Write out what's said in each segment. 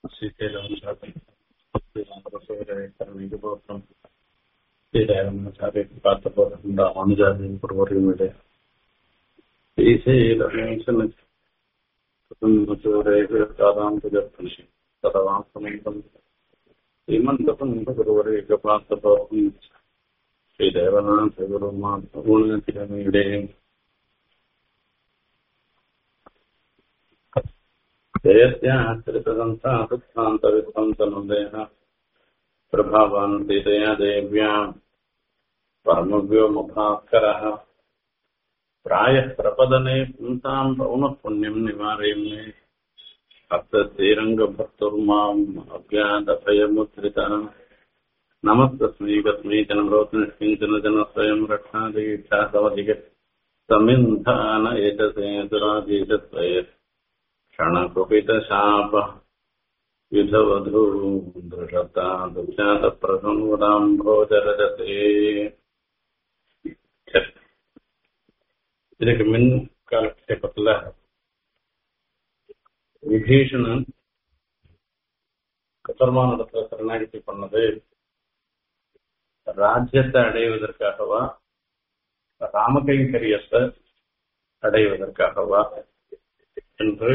ശ്രീശൈലവംശാപരം ശ്രീരാമചാര്യ കാത്തപോലുണ്ട് അനുജാതി പൂർവ്വറിയുടെ ശ്രീശൈലം തദവാസമന്തം ശ്രീമന്തപുരവരേകപാത്തപോലും ശ്രീദേവനാഥ ഗുരുമാതിരമയുടെയും जयत्याश्रितसंस्थान्तविध्वंसनुदेह प्रभावान्तितया देव्याम् परमव्योमभास्करः प्रायः प्रपदने पुंसाम् पौनःपुण्यम् निवारयन्ने भक्तश्रीरङ्गभक्तुर्माम् अज्ञातभयमुद्रितः नमस्तस्मै कस्मै च नमरोत्निष्किञ्चन जन स्वयं रक्षादीक्षासमधिक समिन्धान एतसे दुराधीशत्वये क्षणकुपितशाप युधवधू दृढता दुःख्यातप्रसंवदाम्भोजरजते இதுக்கு மின் காலக்ஷேபத்துல விபீஷணன் பெருமானிடத்துல சரணாகிதி பண்ணது ராஜ்யத்தை அடைவதற்காகவா ராமகைங்கரியத்தை அடைவதற்காகவா என்று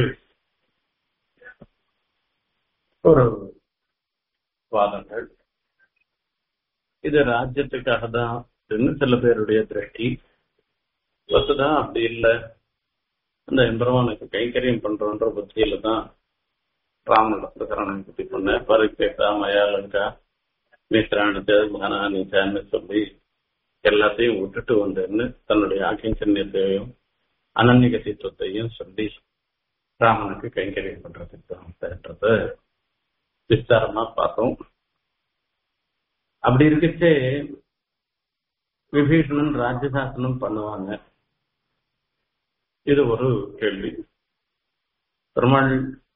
ஒரு வாதங்கள் இது ராஜ்யத்துக்காக தான் அப்படின்னு சில பேருடைய திருஷ்டி வசுதான் அப்படி இல்லை அந்த எம்பெருமானுக்கு கைங்கரியம் பண்றோன்ற புத்தியில தான் ராமனிடத்துல சரணாகதி பண்ண பரிக்கேட்டா மயாலங்கா மித்ரானது மனானிச்சான்னு சொல்லி எல்லாத்தையும் விட்டுட்டு வந்தேன்னு தன்னுடைய ஆக்கிஞ்சன்யத்தையும் அனன்னிக சித்துவத்தையும் சொல்லி ராமனுக்கு கைங்கரியம் பண்றதுன்றத விஸ்தாரமா பார்த்தோம் அப்படி இருக்கச்சே விபீஷணன் ராஜ்யசாசனம் பண்ணுவாங்க இது ஒரு கேள்வி பெருமாள்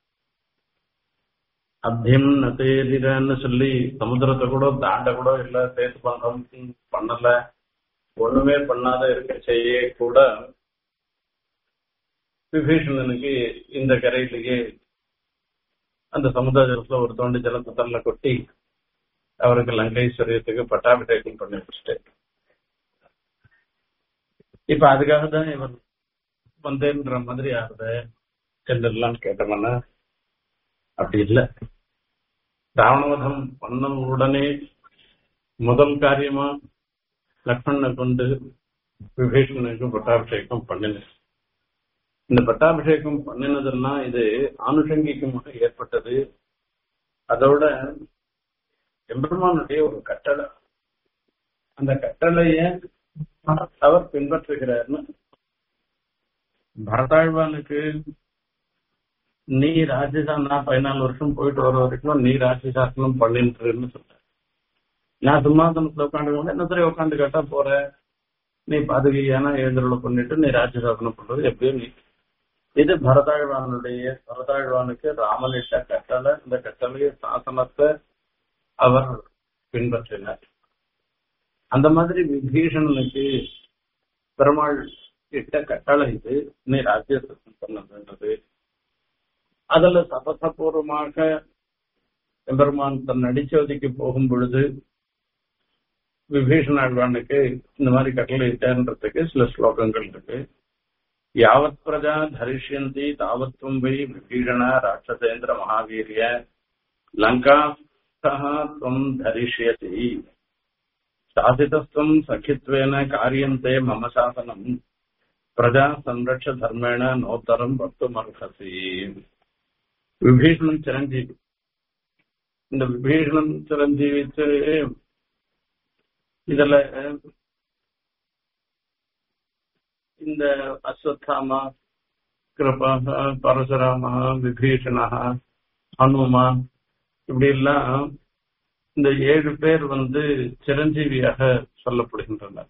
அத்தியம் நத்தேதிரன்னு சொல்லி சமுத்திரத்தை கூட தாண்ட கூட இல்ல சேர்த்து பண்றோம் பண்ணல ஒண்ணுமே பண்ணாத இருக்க செய்ய கூட விபீஷணனுக்கு இந்த கரையிலேயே அந்த சமுதாயத்துல ஒரு தோண்டி ஜலத்தை தள்ள கொட்டி அவருக்கு லங்கைஸ்வரியத்துக்கு பட்டாபிஷேகம் பண்ணி வச்சுட்டு இப்ப அதுக்காக தான் இவர் வந்தேன்ற மாதிரி ஆகுது சென்றலான்னு கேட்டோம்னா அப்படி இல்லை ராவணவதம் பண்ண உடனே முதல் காரியமா லக்ஷ்மணனை கொண்டு விபீஷணனுக்கு பட்டாபிஷேகம் பண்ணினேன் இந்த பட்டாபிஷேகம் பண்ணினதெல்லாம் இது ஆனுஷங்கிகமாக ஏற்பட்டது அதோட எம்பெருமானுடைய ஒரு கட்டளை அந்த கட்டளைய அவர் பின்பற்றுகிறார்னு பரதாழ்வானுக்கு நீ ராஜ்யசாசனம் நான் பதினாலு வருஷம் போயிட்டு வர வரைக்கும் நீ ராஜ்யசாசனம் பண்ணிட்டுன்னு சொல்ற நான் சிம்மாசனத்துல உட்காந்து என்ன சரி உட்காந்து கேட்டா போற நீ பாதுகையான எழுந்தருளை பண்ணிட்டு நீ ராஜ்யசாசனம் பண்றது எப்படியும் நீ இது பரதாழ்வானுடைய பரதாழ்வானுக்கு ராமனிட்ட கட்டளை இந்த கட்டளைய சாசனத்தை அவர் பின்பற்றினார் அந்த மாதிரி விபீஷணனுக்கு பெருமாள் இட்ட கட்டளை இது நீ ராஜ்யசாசனம் பண்ணதுன்றது அதுல சபசபூர்வமாக எம்பெருமான் தன் அடிச்சோதிக்கு போகும் பொழுது விபீஷண ஆழ்வானுக்கு இந்த மாதிரி கட்டளை இட்டன்றதுக்கு சில ஸ்லோகங்கள் இருக்கு யாவத் பிரஜா தரிஷ்யந்தி தாவத்துவம் வை விபீஷண ராட்சசேந்திர மகாவீரிய லங்கா துவம் தரிஷ்யசி சாசிதஸ்துவம் சகித்வேன காரியந்தே மம சாசனம் பிரஜா சம்ரட்ச தர்மேண நோத்தரம் வக்துமர்ஹசி விபீஷணன் சிரஞ்சீவி இந்த விபீஷணன் சிரஞ்சீவிச்சு இதுல இந்த அஸ்வத்தாமா கிருபா பரசுராமா விபீஷணா ஹனுமான் இப்படி எல்லாம் இந்த ஏழு பேர் வந்து சிரஞ்சீவியாக சொல்லப்படுகின்றனர்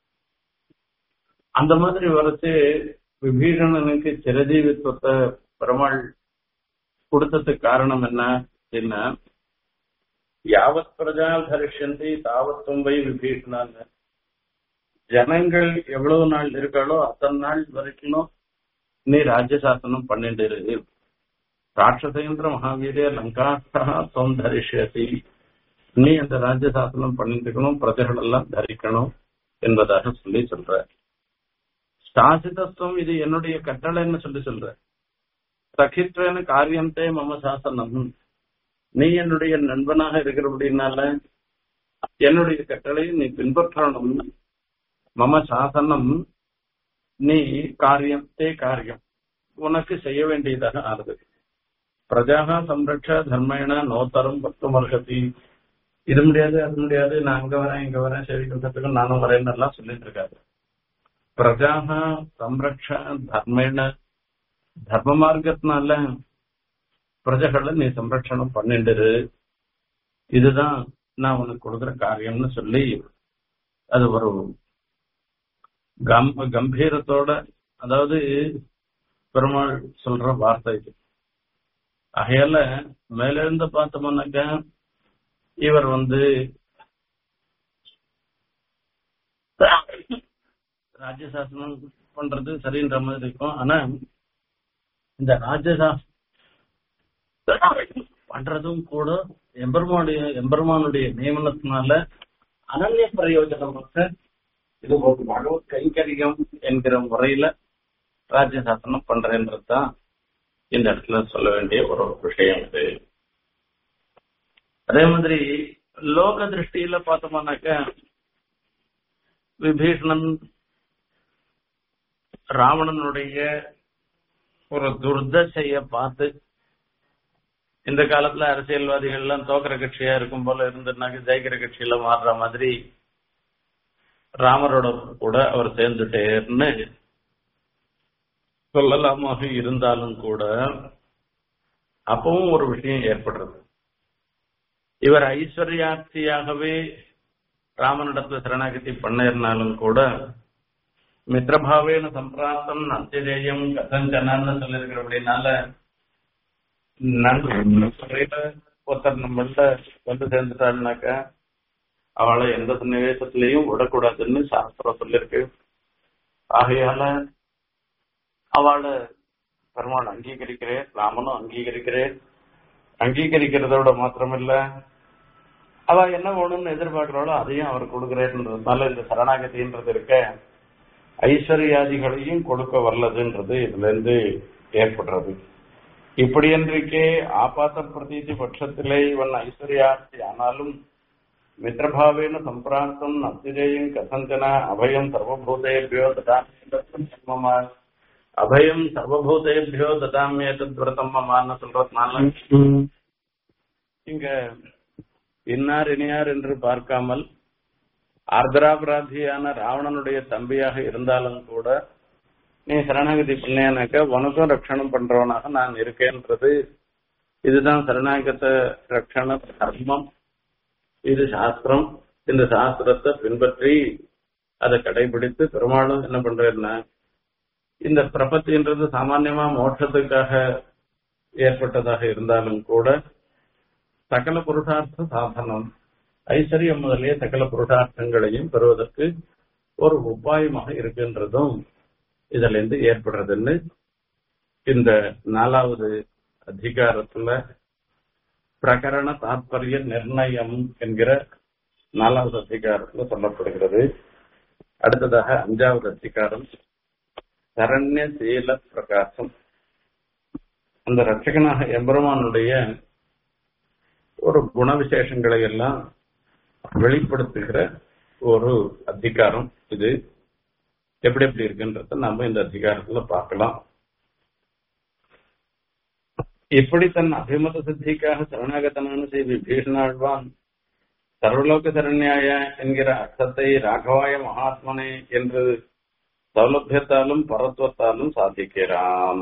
அந்த மாதிரி வரைச்சு விபீஷணனுக்கு சிரஜீவித்துவத்தை பெருமாள் கொடுத்ததுக்கு காரணம் என்ன அப்படின்னா யாவத் பிரஜா தரிஷந்தி தாவத்தும் வை விபீஷணான்னு ஜனங்கள் எவ்வளவு நாள் இருக்காளோ அத்தனை நாள் வரைக்கும் நீ ராஜ்யசாசனம் பண்ணிட்டு இரு ராட்சசேந்திர மகாவீரிய லங்காஸ்தா தொம் தரிஷ்யசி நீ அந்த ராஜ்ய சாசனம் பண்ணிருக்கணும் பிரஜைகள் எல்லாம் தரிக்கணும் என்பதாக சொல்லி சொல்ற சாசிதத்துவம் இது என்னுடைய கட்டளைன்னு சொல்லி சொல்ற சகித்வன காரியந்தே மம சாசனம் நீ என்னுடைய நண்பனாக இருக்கிறபடினால என்னுடைய கட்டளையை நீ பின்பற்றணும் மம சாசனம் நீ காரியம் தே காரியம் உனக்கு செய்ய வேண்டியதாக ஆறுது பிரஜாக சம்ரட்ச தர்மேன நோத்தரம் பக்தமர்கதி இது முடியாது அது முடியாது நான் அங்க வரேன் இங்க வரேன் சரி கத்துக்கும் நானும் வரேன்னு எல்லாம் சொல்லிட்டு இருக்காரு பிரஜாக சம்ரட்ச தர்மேன தர்ம மார்க்கத்தினால பிரஜைகளை நீ சம்ரட்சணம் பண்ணிடுரு இதுதான் நான் உனக்கு கொடுக்குற காரியம்னு சொல்லி அது ஒரு கம் கம்பீரத்தோட அதாவது பெருமாள் சொல்ற வார்த்தை இது ஆகையால மேலிருந்து பார்த்தோம்னாக்க இவர் வந்து ராஜ்யசாசனம் பண்றது சரின்ற மாதிரி இருக்கும் ஆனா இந்த ராஜ்யசாசனம் பண்றதும் கூட எம்பெருமானுடைய எம்பெருமானுடைய நியமனத்தினால அனன்ய பிரயோஜனமாக இது ஒரு பகவத் கைங்கரியம் என்கிற முறையில ராஜ்யசாசனம் பண்றேன்றதுதான் இந்த இடத்துல சொல்ல வேண்டிய ஒரு விஷயம் இது அதே மாதிரி லோக திருஷ்டியில பார்த்தோம்னாக்க விபீஷணன் ராவணனுடைய ஒரு துர்தசைய பார்த்து இந்த காலத்துல அரசியல்வாதிகள் எல்லாம் தோக்கிற கட்சியா இருக்கும் போல இருந்துனாக்க ஜெயிக்கிற கட்சியில மாறுற மாதிரி ராமரோட கூட அவர் சேர்ந்துட்டேர்னு சொல்லலாமாக இருந்தாலும் கூட அப்பவும் ஒரு விஷயம் ஏற்படுறது இவர் ஐஸ்வர்யார்த்தியாகவே ராமனிடத்துல சரணாகதி பண்ணிருந்தாலும் கூட மித்ரபாவேன சம்பிராப்தம் நத்திரேயம் கதஞ்சனான்னு சொல்லியிருக்கிற அப்படின்னால ஒருத்தர் நம்மள்ட்ட வந்து சேர்ந்துட்டாருனாக்க அவளை எந்த சன்னிவேசத்திலையும் விடக்கூடாதுன்னு சாஸ்திரம் சொல்லிருக்கு ஆகையால அவளை பெருமாள் அங்கீகரிக்கிறேன் ராமனும் அங்கீகரிக்கிறேன் அங்கீகரிக்கிறதோட மாத்திரமில்ல அவ என்ன வேணும்னு எதிர்பார்க்கிறாளோ அதையும் அவர் கொடுக்கிறேன்றதுனால இந்த சரணாகதின்றது இருக்க ஐஸ்வர்யாதிகளையும் கொடுக்க வல்லதுன்றது இதுல இருந்து ஏற்படுறது இப்படி என்றைக்கே ஆபாத்த பிரதீதி பட்சத்திலே இவன் ஐஸ்வர்யார்த்தி ஆனாலும் மித்ரபாவேன சம்பிராந்தம் நத்திரேயும் கசஞ்சன அபயம் சர்வபூதேபியோ ததாம அபயம் சர்வபூதேபியோ ததாமியே தத்விரதம் மமான்னு சொல்றதுனால இங்க இன்னார் இனியார் என்று பார்க்காமல் ஆர்திராபராதியான ராவணனுடைய தம்பியாக இருந்தாலும் கூட நீ சரணாகதி பண்ணியானாக்க உனக்கும் ரட்சணம் பண்றவனாக நான் இருக்கேன்றது இதுதான் சரணாகத ரட்சண தர்மம் இது சாஸ்திரம் இந்த சாஸ்திரத்தை பின்பற்றி அதை கடைபிடித்து பெருமாளும் என்ன பண்றேன்னா இந்த பிரபத்தின்றது சாமான்யமா மோட்சத்துக்காக ஏற்பட்டதாக இருந்தாலும் கூட சகல புருஷார்த்த சாதனம் ஐஸ்வர்யம் முதலிய சகல புருஷார்த்தங்களையும் பெறுவதற்கு ஒரு உபாயமாக இருக்கின்றதும் இதுல இருந்து ஏற்படுறதுன்னு இந்த நாலாவது அதிகாரத்துல பிரகரண தாத்பரிய நிர்ணயம் என்கிற நாலாவது அதிகாரத்துல சொல்லப்படுகிறது அடுத்ததாக அஞ்சாவது அதிகாரம் சரண்ய சீல பிரகாசம் அந்த ரட்சகனாக எம்பெருமானுடைய ஒரு குண விசேஷங்களை எல்லாம் வெளிப்படுத்துகிற ஒரு அதிகாரம் இது எப்படி எப்படி இருக்குன்றத நம்ம இந்த அதிகாரத்துல பார்க்கலாம் எப்படி தன் அபிமத சித்திக்காக சரணாகதனான ஸ்ரீ விபீஷணாழ்வான் சர்வலோக சரண்யாய என்கிற அர்த்தத்தை ராகவாய மகாத்மனே என்று சௌலபியத்தாலும் பரத்வத்தாலும் சாதிக்கிறான்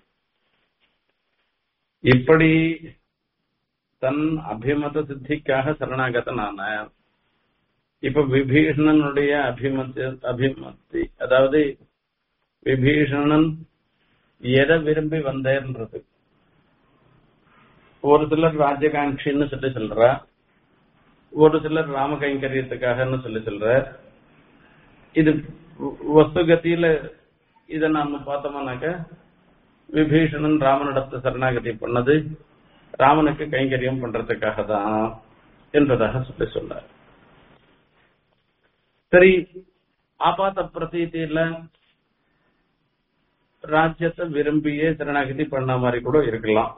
இப்படி தன் அபிமத சித்திக்காக சரணாகதனான இப்ப விபீஷணனுடைய அபிமத்தி அபிமத்தி அதாவது விபீஷணன் எதை விரும்பி வந்தேன்றது ஒரு சிலர் ராஜகாட்சின்னு சொல்லி சொல்றா ஒரு சிலர் ராம கைங்கரியத்துக்காகன்னு சொல்லி சொல்ற இது வஸ்துகத்தியில இத நாம பார்த்தோம்னாக்க விபீஷணன் ராமனிடத்து சரணாகதி பண்ணது ராமனுக்கு கைங்கரியம் பண்றதுக்காக தான் என்பதாக சொல்லி சொன்னார் சரி ஆபாத்த பிரதீதியில ராஜ்யத்தை விரும்பியே சரணாகதி பண்ண மாதிரி கூட இருக்கலாம்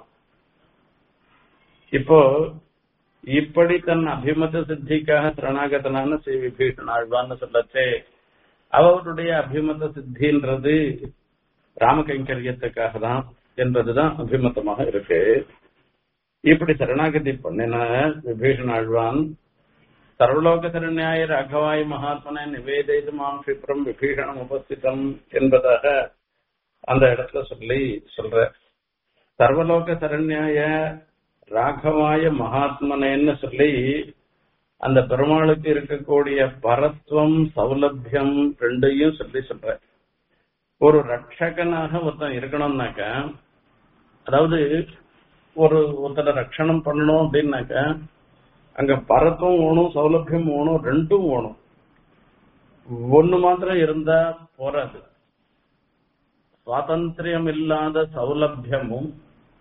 இப்போ இப்படி தன் அபிமத சித்திக்காக சரணாகதனான ஸ்ரீ விபீஷன் ஆழ்வான்னு சொல்லச்சே அவருடைய அபிமத சித்தின்றது ராம கைங்கரியத்துக்காக தான் என்பதுதான் அபிமதமாக இருக்கு இப்படி சரணாகதி பண்ணின விபீஷன் ஆழ்வான் சர்வலோக சரண்யாய ராகவாய் மகாத்மனை நிவேதித்து மாம் கஷிப்ரம் விபீஷணம் உபஸ்திதம் என்பதாக அந்த இடத்துல சொல்லி சொல்ற சர்வலோக சரண்யாய ராகவாய மகாத்மனேன்னு சொல்லி அந்த பெருமாளுக்கு இருக்கக்கூடிய பரத்வம் சௌலபியம் ரெண்டையும் சொல்லி சொல்ற ஒரு ரட்சகனாக ஒருத்தன் இருக்கணும்னாக்க அதாவது ஒரு ஒருத்தரை ரட்சணம் பண்ணணும் அப்படின்னாக்க அங்க பரத்தும் வேணும் சௌலபியம் வேணும் ரெண்டும் வேணும் ஒண்ணு மாத்திரம் இருந்தா போராது சுவாதந்திரியம் இல்லாத சௌலபியமும்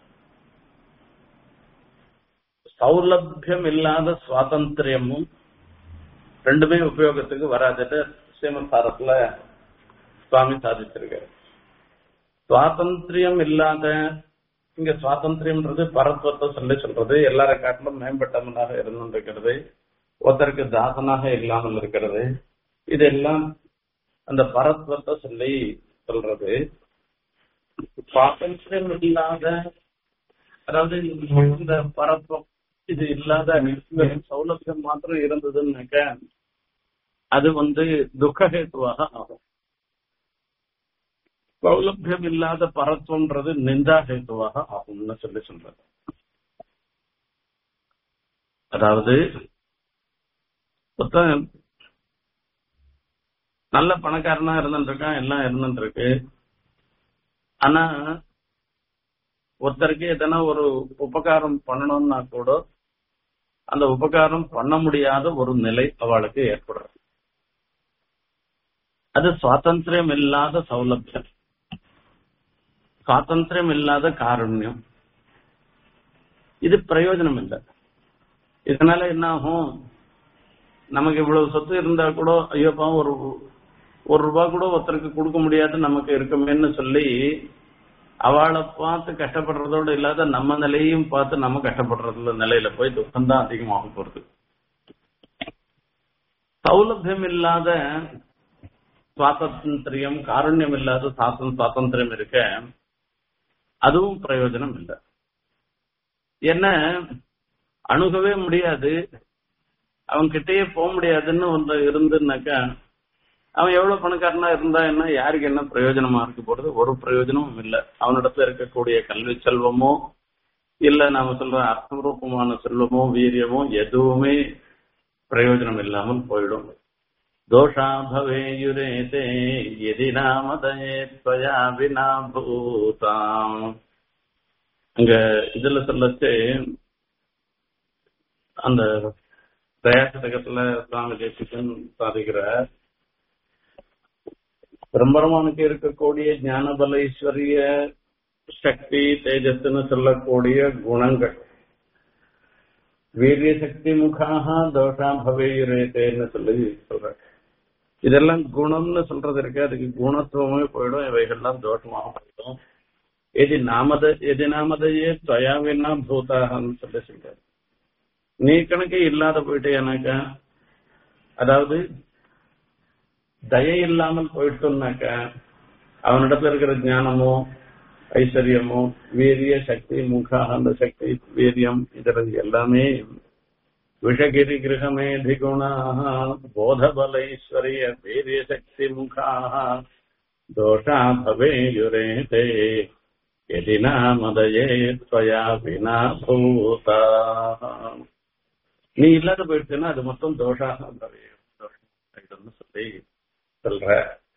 சௌலபியம் இல்லாத சுவாதந்திரியமும் ரெண்டுமே உபயோகத்துக்கு வராதுட்டு ஸ்ரீமத்தாரத்துல சுவாமி சாதிச்சிருக்காரு சுவாதந்திரியம் இல்லாத இங்க சுவாதந்திரியம்ன்றது பரத்வத்தை சொல்லி சொல்றது எல்லார காட்டிலும் மேம்பட்டவனாக இருந்திருக்கிறது ஒருத்தருக்கு தாசனாக இல்லாமல் இருக்கிறது இதெல்லாம் அந்த பரத்வத்தை சொல்லி சொல்றது சுவாதந்திரியம் இல்லாத அதாவது இந்த பரத்வம் இது இல்லாத சௌலபியம் மாத்திரம் இருந்ததுன்னாக்க அது வந்து துக்கஹேத்துவாக ஆகும் சௌலபியம் இல்லாத பரத்வம்ன்றது நிந்தா ஹேத்துவாக ஆகும்னு சொல்லி சொல்றது அதாவது மொத்தம் நல்ல பணக்காரனா இருந்துருக்கான் எல்லாம் இருந்துருக்கு ஆனா ஒருத்தருக்கு எதனா ஒரு உபகாரம் பண்ணணும்னா கூட அந்த உபகாரம் பண்ண முடியாத ஒரு நிலை அவளுக்கு ஏற்படுறது அது சுவாதந்திரம் இல்லாத சௌலபியம் சுவாதந்திரம் இல்லாத காருண்யம் இது பிரயோஜனம் இல்லை இதனால என்ன ஆகும் நமக்கு இவ்வளவு சொத்து இருந்தா கூட ஐயோப்பா ஒரு ஒரு ரூபாய் கூட ஒருத்தருக்கு கொடுக்க முடியாது நமக்கு இருக்குமேன்னு சொல்லி அவளை பார்த்து கஷ்டப்படுறதோடு இல்லாத நம்ம நிலையும் பார்த்து நம்ம கஷ்டப்படுறதுல நிலையில போய் துக்கம் தான் அதிகமாக போறது சௌலபியம் இல்லாத சுவாதந்திரியம் காருண்யம் இல்லாத சாசன் சுவாதந்திரம் இருக்க அதுவும் பிரயோஜனம் இல்லை என்ன அணுகவே முடியாது அவன் கிட்டயே போக முடியாதுன்னு ஒன்று இருந்துன்னாக்கா அவன் எவ்வளவு பணக்காரனா இருந்தா என்ன யாருக்கு என்ன பிரயோஜனமா இருக்க போறது ஒரு பிரயோஜனமும் இல்லை அவனிடத்துல இருக்கக்கூடிய கல்வி செல்வமோ இல்ல நாம சொல்ற அர்த்தம் ரூபமான செல்வமோ வீரியமோ எதுவுமே பிரயோஜனம் இல்லாமல் போயிடும் தோஷா பவேயுரேதே எதி நாமதயே त्वया வினா பூதாம் அங்க இதுல சொல்லச்சு அந்த தயாசதகத்துல சுவாமி தேசிகன் சாதிக்கிற பிரம்மரமானுக்கு இருக்கக்கூடிய ஞானபல ஈஸ்வரிய சக்தி தேஜஸ்ன்னு சொல்லக்கூடிய குணங்கள் வீரிய சக்தி முகாக தோஷா பவேயுரேத்தேன்னு சொல்லி சொல்ற இதெல்லாம் குணம்னு சொல்றது இருக்கு அதுக்கு குணத்துவமே போயிடும் இவைகள்லாம் தோஷமாக போயிடும் எது நாமத எது நாமதையே துவயாவினா பூதாகன்னு சொல்லி சொல்றாரு நீ கணக்கே இல்லாத போயிட்டேனாக்கா அதாவது தயை இல்லாமல் போயிட்டோம்னாக்கா அவனிடத்துல இருக்கிற ஞானமோ ஐஸ்வர்யமோ வீரிய சக்தி முகா அந்த சக்தி வீரியம் இதற்கு எல்லாமே விஷகிரி கிரகமே திகுணா போதபலைஸ்வரிய வீரிய சக்தி முகா தோஷா பவேயுரேதே यदि नामदये त्वया विना பூதா நீ இல்லாத போயிடுச்சுன்னா அது மொத்தம் தோஷாக தோஷம் சொல்லி சொல்ற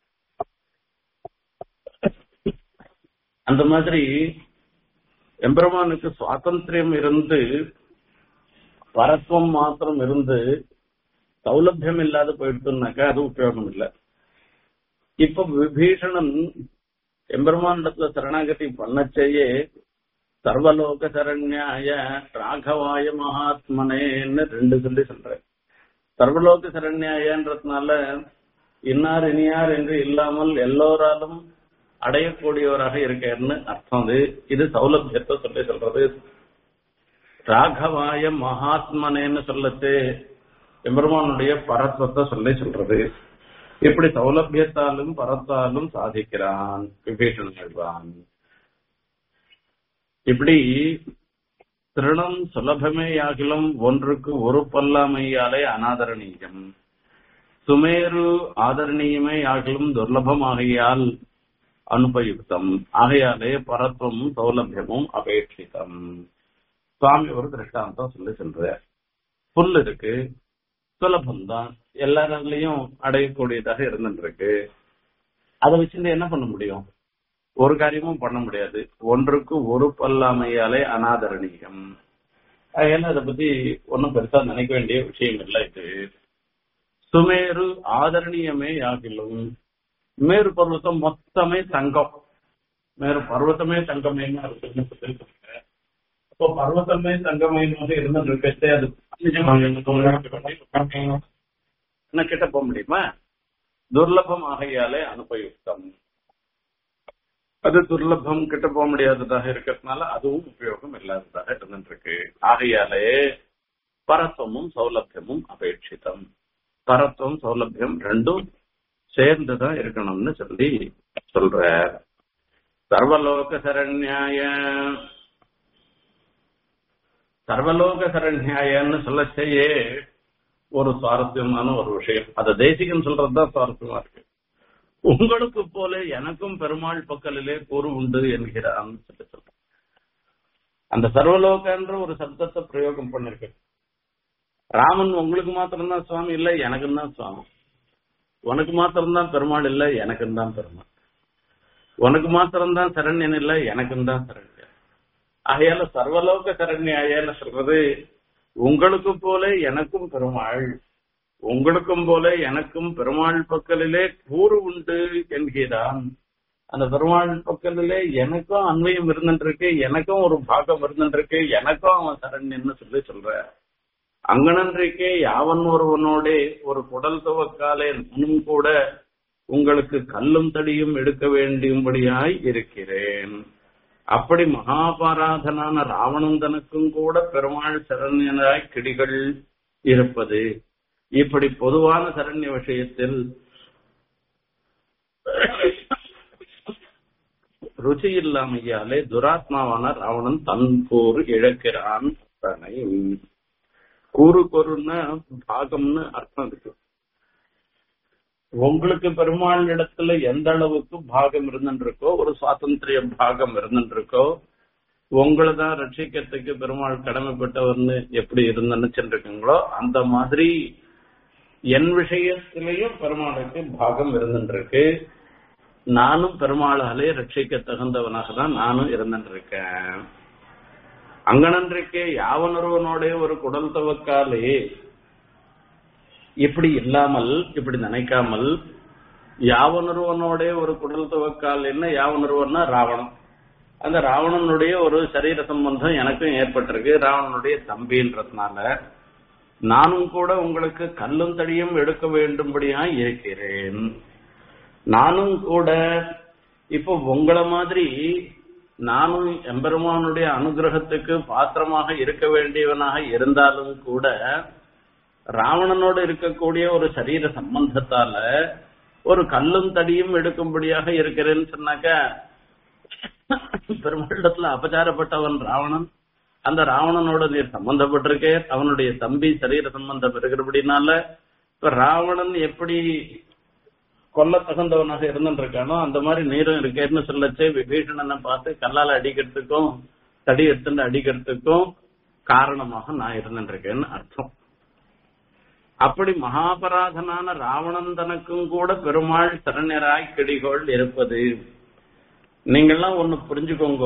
அந்த மாதிரி எம்பெருமானுக்கு சுவாதந்திரம் இருந்து பரத்துவம் மாத்திரம் இருந்து சௌலபியம் இல்லாத போயிடுச்சுனாக்கா அது உபயோகம் இல்லை இப்ப விபீஷணன் எம்பெருமானிடத்துல சரணாகதி பண்ண செய்ய சர்வலோக சரண்யாய ராகவாய மகாத்மனேன்னு ரெண்டு சொல்லி சொல்றேன் சர்வலோக சரண்யாயன்றதுனால இன்னார் இனியார் என்று இல்லாமல் எல்லோராலும் அடையக்கூடியவராக இருக்கேன்னு அர்த்தம் அது இது சௌலபியத்தை சொல்லி சொல்றது ராகவாய மகாத்மனேன்னு சொல்லத்து எம்பெருமானுடைய பரத்வத்தை சொல்லி சொல்றது இப்படி சௌலபியத்தாலும் பரத்தாலும் சாதிக்கிறான் விபீஷன் சொல்வான் இப்படி திருணம் சுலபமேயாகிலும் ஒன்றுக்கு ஒரு பல்லாமையாலே அனாதரணீயம் சுமேரு ஆதரணீயமே ஆகிலும் துர்லபமாகையால் அனுபயுக்தம் ஆகையாலே பரத்துவமும் சௌலபியமும் அபேட்சிதம் சுவாமி ஒரு திருஷ்டாந்தம் சொல்லி சொல்றார் புல் இருக்கு சுலபம்தான் எல்லாராலையும் அடையக்கூடியதாக இருந்துருக்கு அதை வச்சுட்டு என்ன பண்ண முடியும் ஒரு காரியமும் பண்ண முடியாது ஒன்றுக்கு ஒரு பல்லாமையாலே அனாதரணீயம் அதனால அதை பத்தி ஒன்னும் பெருசா நினைக்க வேண்டிய விஷயம் இல்லை இது சுமேரு ஆதரணீயமே ஆகிலும் மேரு பர்வத்தம் மொத்தமே தங்கம் மேரு பர்வத்தமே தங்கமயமா இருக்குன்னு சொல்லியிருக்காங்க அப்போ பர்வத்தமே தங்கமயமாக இருந்துட்டு இருக்கே அது என்ன கிட்ட போக முடியுமா துர்லபம் ஆகையாலே அனுபயுக்தம் அது துர்லபம் கிட்ட போக முடியாததாக இருக்கிறதுனால அதுவும் உபயோகம் இல்லாததாக இருந்துட்டு இருக்கு ஆகையாலே பரத்துவமும் சௌலபியமும் அபேட்சிதம் பரத்துவம் சௌலபியம் ரெண்டும் சேர்ந்துதான் இருக்கணும்னு சொல்லி சொல்ற சர்வலோக சரண்யாய சர்வலோக சரண்யாயன்னு சொல்ல செய்ய ஒரு சுவாரஸ்யமான ஒரு விஷயம் அதை தேசிகன் சொல்றதுதான் சுவாரஸ்யமா இருக்கு உங்களுக்கு போல எனக்கும் பெருமாள் பக்கலிலே கூறு உண்டு என்கிறான் சொல்லி சொல்ற அந்த சர்வலோகன்ற ஒரு சப்தத்தை பிரயோகம் பண்ணிருக்கு ராமன் உங்களுக்கு மாத்திரம்தான் சுவாமி இல்ல எனக்கும் தான் சுவாமி உனக்கு மாத்திரம்தான் பெருமாள் இல்ல எனக்கும் தான் பெருமாள் உனக்கு மாத்திரம்தான் சரண்யன் இல்ல எனக்கும் தான் சரண்யன் ஆகையால சர்வலோக சரண்யாயன்னு சொல்றது உங்களுக்கு போல எனக்கும் பெருமாள் உங்களுக்கும் போல எனக்கும் பெருமாள் பக்கலிலே கூறு உண்டு என்கிறான் அந்த பெருமாள் பக்கலிலே எனக்கும் அன்வயம் இருந்துருக்கு எனக்கும் ஒரு பாகம் இருந்துருக்கு எனக்கும் அவன் சரண்யன்னு சொல்லி சொல்ற அங்கனன்றைக்கே யாவன் ஒருவனோட ஒரு குடல் துவக்காலே நானும் கூட உங்களுக்கு கல்லும் தடியும் எடுக்க வேண்டியும்படியாய் இருக்கிறேன் அப்படி மகாபாராதனான ராவணந்தனுக்கும் கூட பெருமாள் சரண்யனாய் கிடிகள் இருப்பது இப்படி பொதுவான சரண்ய விஷயத்தில் ருச்சி இல்லாமையாலே துராத்மாவான ராவணன் தன் கூறு இழக்கிறான் தனை கூறு கூறுன்னா பாகம்னு அர்த்தம் இருக்கு உங்களுக்கு பெருமாள் இடத்துல எந்த அளவுக்கு பாகம் இருந்துருக்கோ ஒரு சுவாதந்திரிய பாகம் இருந்துருக்கோ உங்களை தான் ரட்சிக்கிறதுக்கு பெருமாள் கடமைப்பட்டவர்னு எப்படி இருந்து நினைச்சிருக்கீங்களோ அந்த மாதிரி என் விஷயத்திலேயும் பெருமாளுக்கு பாகம் இருந்துருக்கு நானும் பெருமாளாலே ரட்சிக்க தகுந்தவனாக தான் நானும் இருந்துருக்கேன் அங்கனன்றைக்கே யாவனொருவனோட ஒரு குடல் துவக்காலே இப்படி இல்லாமல் இப்படி நினைக்காமல் யாவனொருவனோட ஒரு குடல் துவக்கால் என்ன யாவனொருவன்னா ராவணன் அந்த ராவணனுடைய ஒரு சரீர சம்பந்தம் எனக்கும் ஏற்பட்டிருக்கு ராவணனுடைய தம்பின்றதுனால நானும் கூட உங்களுக்கு கல்லும் தடியும் எடுக்க வேண்டும்படியா இருக்கிறேன் நானும் கூட இப்போ உங்களை மாதிரி நானும் எம்பெருமானுடைய அனுகிரகத்துக்கு பாத்திரமாக இருக்க வேண்டியவனாக இருந்தாலும் கூட ராவணனோடு இருக்கக்கூடிய ஒரு சரீர சம்பந்தத்தால ஒரு கல்லும் தடியும் எடுக்கும்படியாக இருக்கிறேன்னு சொன்னாக்க பெருமாளிடத்துல அபச்சாரப்பட்டவன் ராவணன் அந்த ராவணனோட நீர் சம்பந்தப்பட்டிருக்கே அவனுடைய தம்பி சரீர சம்பந்தம் இருக்கிறபடினால இப்ப ராவணன் எப்படி கொல்ல தகுந்தவனாக இருந்துருக்கானோ அந்த மாதிரி நீரும் இருக்கேன்னு சொல்லச்சே விபீஷணனை பார்த்து கல்லால அடிக்கிறதுக்கும் தடி எடுத்துட்டு அடிக்கிறதுக்கும் காரணமாக நான் இருந்துருக்கேன்னு அர்த்தம் அப்படி மகாபராதனான ராவணன் தனக்கும் கூட பெருமாள் சரண்யராய் கிடிகோள் இருப்பது நீங்கெல்லாம் ஒண்ணு புரிஞ்சுக்கோங்க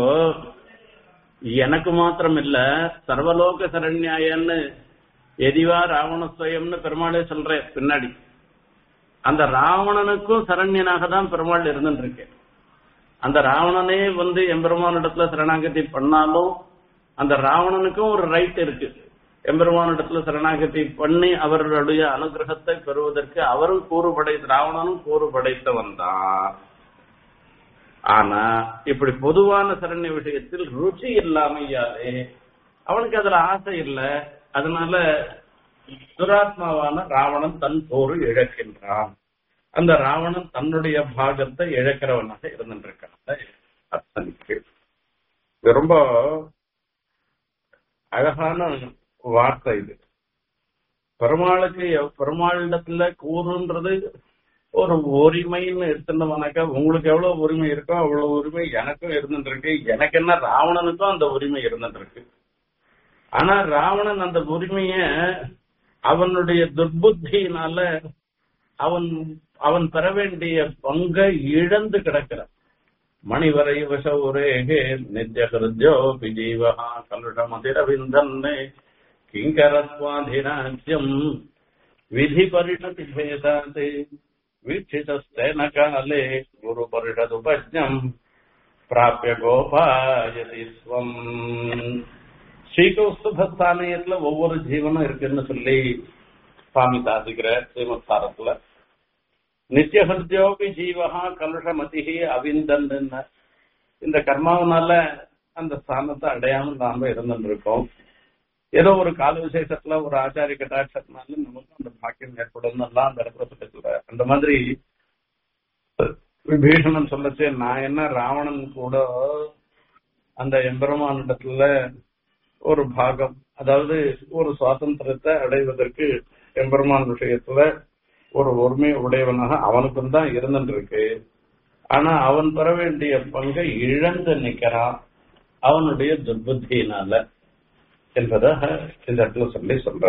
எனக்கு மாத்திரம் இல்ல சர்வலோக சரண்யாயன்னு எதிவா ராவணஸ்வயம்னு பெருமாளே சொல்றேன் பின்னாடி அந்த ராவணனுக்கும் சரண்யனாக தான் பெருமாள் இருந்துட்டு இருக்கேன் அந்த ராவணனே வந்து எம்பெருமானிடத்துல சரணாகதி பண்ணாலும் அந்த ராவணனுக்கும் ஒரு ரைட் இருக்கு எம்பெருமானிடத்துல சரணாகதி பண்ணி அவர்களுடைய அனுகிரகத்தை பெறுவதற்கு அவரும் கூறு படை ராவணனும் கூறு படைத்தவன் தான் ஆனா இப்படி பொதுவான சரண்ய விஷயத்தில் ருச்சி இல்லாமையாலே அவனுக்கு அதுல ஆசை இல்லை அதனால துராத்மாவான ராவணன் தன் போரு இழக்கின்றான் அந்த ராவணன் தன்னுடைய பாகத்தை இழக்கிறவனாக இருந்துருக்கான் அத்தனைக்கு இது ரொம்ப அழகான வார்த்தை இது பெருமாளுக்கு எவ்- பெருமாளிடத்துல கூறுன்றது ஒரு உரிமைன்னு எடுத்துட்டோம்னாக்கா உங்களுக்கு எவ்வளவு உரிமை இருக்கோ அவ்வளவு உரிமை எனக்கும் இருந்துருக்கு எனக்கு என்ன ராவணனுக்கும் அந்த உரிமை இருந்துருக்கு ஆனா ராவணன் அந்த உரிமைய அவனுடைய துர்புத்தியினால அவன் அவன் பெற வேண்டிய பங்கை இழந்து கிடக்கிறான் மணிவரை வசவுரேகே நித்ய ஹிருத்யோ விஜீவா கலுஷமதிரவிந்தன்னே கிங்கரஸ்வாதிராஜ்யம் விதி பரிணதி பேதாதே வீட்சிதஸ்தேன காலே குரு பரிஷதுபஜ்ஞம் பிராபிய கோபாயதி ஸ்வம் ஸ்ரீகௌஸ்துபஸ்தானயத்துல ஒவ்வொரு ஜீவனும் இருக்குன்னு சொல்லி சுவாமி சாதிக்கிறார் ஸ்ரீமத் சாரத்துல நித்தியஹிருத்யோபி ஜீவகா கலுஷமதிஹி அவிந்தன் இந்த கர்மாவனால அந்த ஸ்தானத்தை அடையாமல் நாம இருந்துருக்கோம் ஏதோ ஒரு கால விசேஷத்துல ஒரு ஆச்சாரிய கட்டாட்சத்தினால நமக்கு அந்த பாக்கியம் ஏற்படும் எல்லாம் அந்த இடத்துல சொல்லி அந்த மாதிரி விபீஷணன் சொல்லச்சு நான் என்ன ராவணன் கூட அந்த எம்பெருமானிடத்துல ஒரு பாகம் அதாவது ஒரு சுவாதந்திரத்தை அடைவதற்கு எம்பெருமான் விஷயத்துல ஒரு ஒருமை உடையவனாக அவனுக்கும் தான் இருந்துருக்கு ஆனா அவன் பெற வேண்டிய பங்கை இழந்து நிக்கிறான் அவனுடைய துர்புத்தியினால என்பதாக இந்த இடத்துல சொல்லி சொல்ற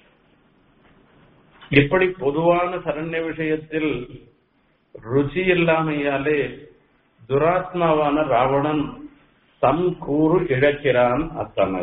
இப்படி பொதுவான சரண்ய விஷயத்தில் ருச்சி இல்லாமையாலே துராத்மாவான ராவணன் தம் கூறு இழக்கிறான் அத்தனை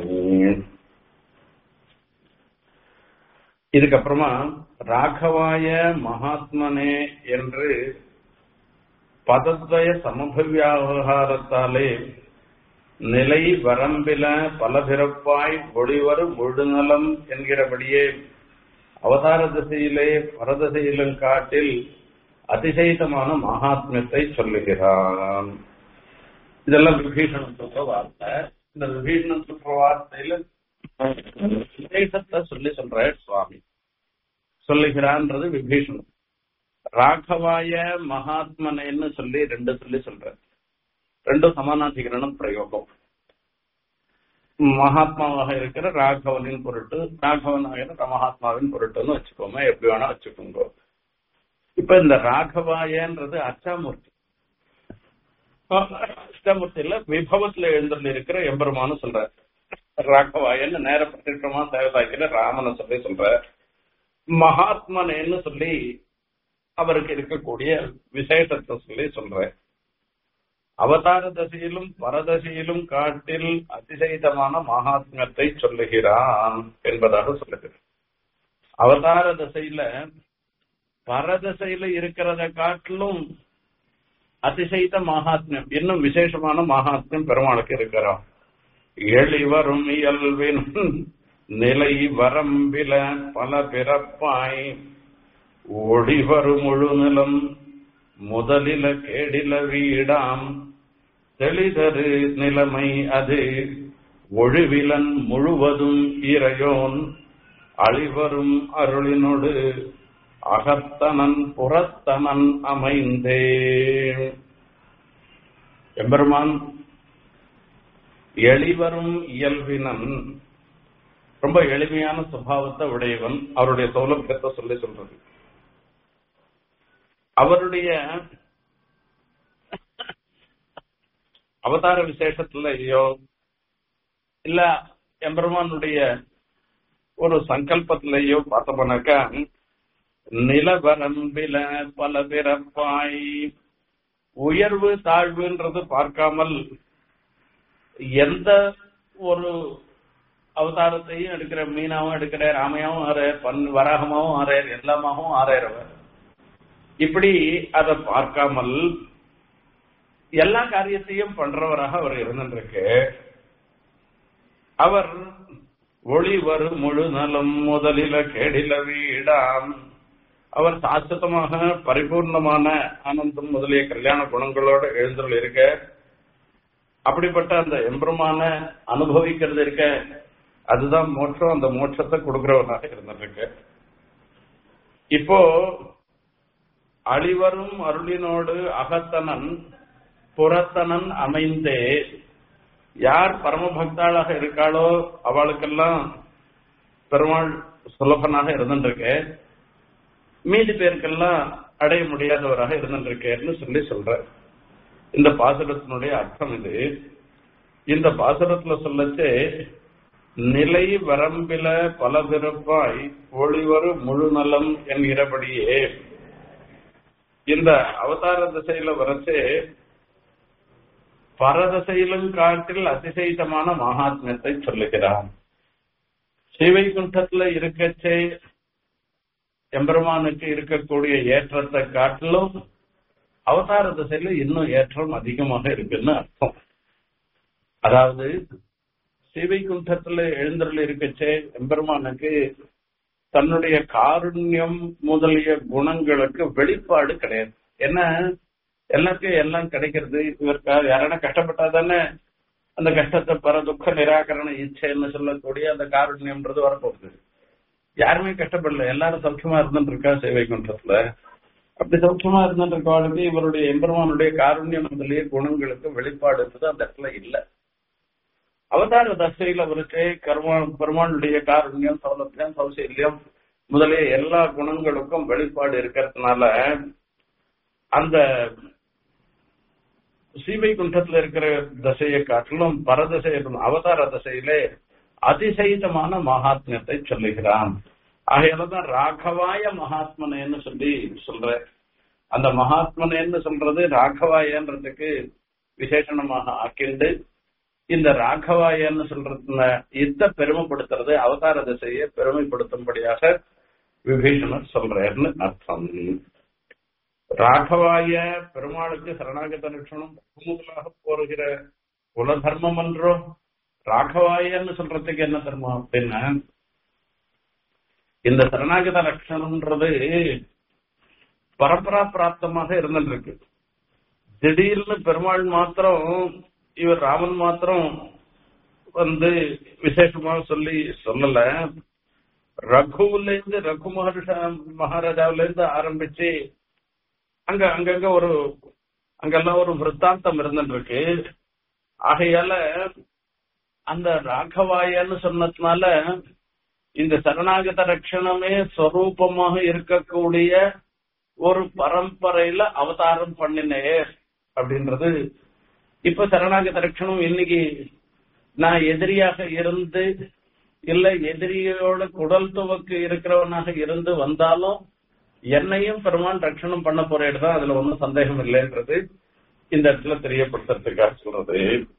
இதுக்கப்புறமா ராகவாய மகாத்மனே என்று பதத்வய சமபவியாகாரத்தாலே நிலை வரம்பில பல பிறப்பாய் ஒளிவர் முழுநலம் என்கிறபடியே அவதார திசையிலே பரதசையிலும் காட்டில் அதிசயித்தமான மகாத்மியத்தை சொல்லுகிறான் இதெல்லாம் விபீஷணன் சொல்ற வார்த்தை இந்த விபீஷணன் சொல்ற வார்த்தையில விசேஷத்தை சொல்லி சொல்ற சுவாமி சொல்லுகிறான்றது விபீஷணன் ராகவாய மகாத்மனேன்னு சொல்லி ரெண்டு சொல்லி சொல்ற ரெண்டும் சமானாதிகரணம் பிரயோகம் மகாத்மாவாக இருக்கிற ராகவனின் பொருட்டு ராகவனாக மகாத்மாவின் பொருட்டுன்னு வச்சுக்கோங்க எப்படி வேணா வச்சுக்கோங்க இப்ப இந்த ராகவாயன்றது அச்சாமூர்த்தி அஷ்டமூர்த்தியில விபவத்துல எழுந்துள்ள இருக்கிற எம்பெருமானு சொல்ற ராகவாயன்னு நேர பிரதிஷ்டமா தேவதாக்கிற ராமனை சொல்லி சொல்ற மகாத்மனேன்னு சொல்லி அவருக்கு இருக்கக்கூடிய விசேஷத்தை சொல்லி சொல்ற அவதார தசையிலும் பரதசையிலும் காட்டில் அதிசயிதமான மகாத்மத்தை சொல்லுகிறான் என்பதாக சொல்லுகிறார் அவதார தசையில பரதசையில இருக்கிறத காட்டிலும் அதிசயித்த மகாத்மியம் இன்னும் விசேஷமான மகாத்மியம் பெருமாளுக்கு இருக்கிறான் எளிவரும் இயல்பின் நிலை வரம்பில பல பிறப்பாய் ஒளிவரும் முழு நிலம் முதலில கேடில வீடாம் தெளிதரு நிலைமை அது ஒழுவிலன் முழுவதும் இறையோன் அழிவரும் அருளினொடு அகத்தனன் புறத்தனன் அமைந்தே எம்பெருமான் எளிவரும் இயல்பினன் ரொம்ப எளிமையான சுபாவத்தை உடையவன் அவருடைய சௌலபியத்தை சொல்லி சொல்றது அவருடைய அவதார விசேஷத்திலேயோ இல்ல எம்பெருமானுடைய ஒரு சங்கல்பத்திலேயோ பார்த்தோம்னாக்கா நிலவரம்பில பல பிறப்பாய் உயர்வு தாழ்வுன்றது பார்க்காமல் எந்த ஒரு அவதாரத்தையும் எடுக்கிற மீனாவும் எடுக்கிற ராமையாவும் ஆறார் பன் வராகமாவும் ஆறார் எல்லாமாவும் ஆறார் அவர் இப்படி அதை பார்க்காமல் எல்லா காரியத்தையும் பண்றவராக அவர் இருந்திருக்கு அவர் ஒளி வரு முழு நலம் முதலில கேடில வீடாம் அவர் சாஸ்வதமாக பரிபூர்ணமான ஆனந்தம் முதலிய கல்யாண குணங்களோட எழுந்துள்ள இருக்க அப்படிப்பட்ட அந்த எம்பெருமான அனுபவிக்கிறது இருக்க அதுதான் மோட்சம் அந்த மோட்சத்தை கொடுக்கிறவனாக இருந்திருக்கு இப்போ அழிவரும் அருளினோடு அகத்தனன் புறத்தனன் அமைந்தே யார் பரமபக்தாளாக இருக்காளோ அவளுக்கெல்லாம் பெருமாள் சுலபனாக இருந்துருக்கு மீதி பேருக்கெல்லாம் அடைய முடியாதவராக இருந்துருக்கேன்னு சொல்லி சொல்ற இந்த பாசுரத்தினுடைய அர்த்தம் இது இந்த பாசுரத்துல சொல்லச்சு நிலை வரம்பில பல பிறப்பாய் ஒளிவரு முழு நலம் என்கிறபடியே இந்த அவதார திசையில வரச்சு பரதசையிலும் காட்டில் அதிசயித்தமான மகாத்மியத்தை சொல்லுகிறான் ஸ்ரீவைகுண்டத்துல இருக்கச்சே எம்பெருமானுக்கு இருக்கக்கூடிய ஏற்றத்தை காட்டிலும் அவதார திசையில இன்னும் ஏற்றம் அதிகமாக இருக்குன்னு அர்த்தம் அதாவது ஸ்ரீவைகுண்டத்துல எழுந்தருள் இருக்கச்சே எம்பெருமானுக்கு தன்னுடைய காருண்யம் முதலிய குணங்களுக்கு வெளிப்பாடு கிடையாது என்ன எல்லாத்தையும் எல்லாம் கிடைக்கிறது இவருக்கு யாரான கஷ்டப்பட்டா தானே அந்த கஷ்டத்தை பர துக்க நிராகரண இச்சைன்னு சொல்லக்கூடிய அந்த காருண்யம்ன்றது வரப்போகுது யாருமே கஷ்டப்படல எல்லாரும் சௌக்கியமா இருந்துட்டு இருக்கா சேவை குன்றத்துல அப்படி சௌக்கியமா இருந்துட்டு இருக்கவளுக்கு இவருடைய எம்பெருமானுடைய காருண்யம் முதலிய குணங்களுக்கு வெளிப்பாடு இருந்தது அந்த இடத்துல இல்ல அவதார தசையில அவருக்கு கர்மா பெருமானுடைய காருண்யம் சௌலபியம் சௌசல்யம் முதலிய எல்லா குணங்களுக்கும் வெளிப்பாடு இருக்கிறதுனால அந்த சீவை குண்டத்துல இருக்கிற தசையை காட்டிலும் பரதசை அவதார தசையிலே அதிசயிதமான மகாத்மியத்தை சொல்லுகிறான் ஆகையாலதான் ராகவாய மகாத்மனேன்னு சொல்லி சொல்ற அந்த மகாத்மனேன்னு சொல்றது ராகவாயன்றதுக்கு விசேஷணமாக ஆக்கிண்டு இந்த ராகவாயன்னு சொல்றதுல இத்த பெருமைப்படுத்துறது அவதார திசையை பெருமைப்படுத்தும்படியாக விபீஷணர் சொல்றாருன்னு அர்த்தம் ராகவாய பெருமாளுக்கு சரணாகத லட்சணம் முதலாக போருகிற குல தர்மம் என்றோ ராகவாயன்னு சொல்றதுக்கு என்ன தர்மம் அப்படின்னா இந்த சரணாகத லட்சணம்ன்றது பரம்பரா பிராப்தமாக இருந்துருக்கு திடீர்னு பெருமாள் மாத்திரம் இவர் ராமன் மாத்திரம் வந்து விசேஷமாக சொல்லி சொல்லல ரகுல இருந்து ரகு மகர்ஷ மகாராஜாவில இருந்து ஆரம்பிச்சு அங்க அங்கங்க ஒரு அங்கெல்லாம் ஒரு விற்த்தாந்தம் இருந்துட்டு இருக்கு ஆகையால அந்த ராகவாயன்னு சொன்னதுனால இந்த சரணாகத ரட்சணமே ஸ்வரூபமாக இருக்கக்கூடிய ஒரு பரம்பரையில அவதாரம் பண்ணினே அப்படின்றது இப்ப சரணாகத ரட்சணம் இன்னைக்கு நான் எதிரியாக இருந்து இல்ல எதிரியோட குடல் துவக்கு இருக்கிறவனாக இருந்து வந்தாலும் என்னையும் பெருமான் ரட்சணம் பண்ண போற தான் அதுல ஒன்றும் சந்தேகம் இல்லைன்றது இந்த இடத்துல தெரியப்படுத்துறதுக்காக சொல்றது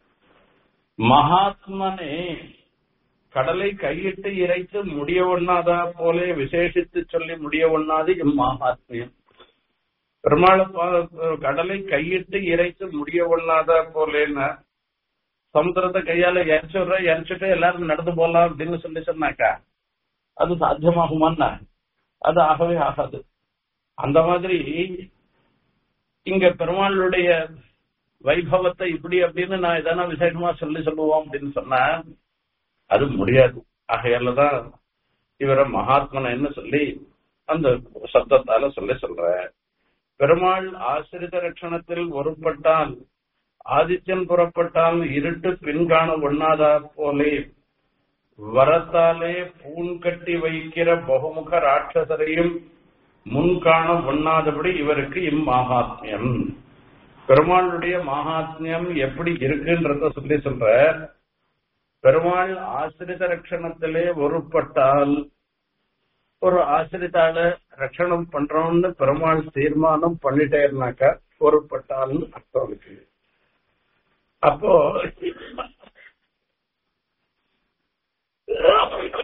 மகாத்மனே கடலை கையிட்டு இறைத்து முடிய ஒண்ணாதா போலே விசேஷித்து சொல்லி முடிய ஒண்ணாது இம்மகாத்மியம் பெருமாளை கடலை கையிட்டு இறைத்து முடிய ஒண்ணாதா போலேன்னா சமுத்திரத்தை கையால எரிச்சுடுற எரிச்சுட்டு எல்லாரும் நடந்து போலாம் அப்படின்னு சொல்லி சொன்னாக்கா அது சாத்தியமாகுமான்னா அது ஆகவே ஆகாது அந்த மாதிரி இங்க பெருமாளுடைய வைபவத்தை இப்படி அப்படின்னு நான் எதனா விசேஷமா சொல்லி சொல்லுவோம் அப்படின்னு சொன்னா அது முடியாது ஆகையாலதான் இவரை மகாத்மனை என்ன சொல்லி அந்த சப்தத்தால சொல்லி சொல்ற பெருமாள் ஆசிரித ரட்சணத்தில் ஒருப்பட்டால் ஆதித்யன் புறப்பட்டால் இருட்டு பின்காண ஒண்ணாதா போலே வரத்தாலே பூன் கட்டி வைக்கிற பகுமுக ராட்சசரையும் முன்காண ஒண்ணாதபடி இவருக்கு இம்மாகாத்மியம் பெருமாளுடைய மகாத்மியம் எப்படி இருக்குன்றத சொல்லி சொல்ற பெருமாள் ஆசிரித ரட்சணத்திலே ஒருப்பட்டால் ஒரு ஆசிரித்தால ரட்சணம் பண்றோம்னு பெருமாள் தீர்மானம் பண்ணிட்டேன்னாக்கா ஒருப்பட்டால்னு அர்த்தம் இருக்கு அப்போ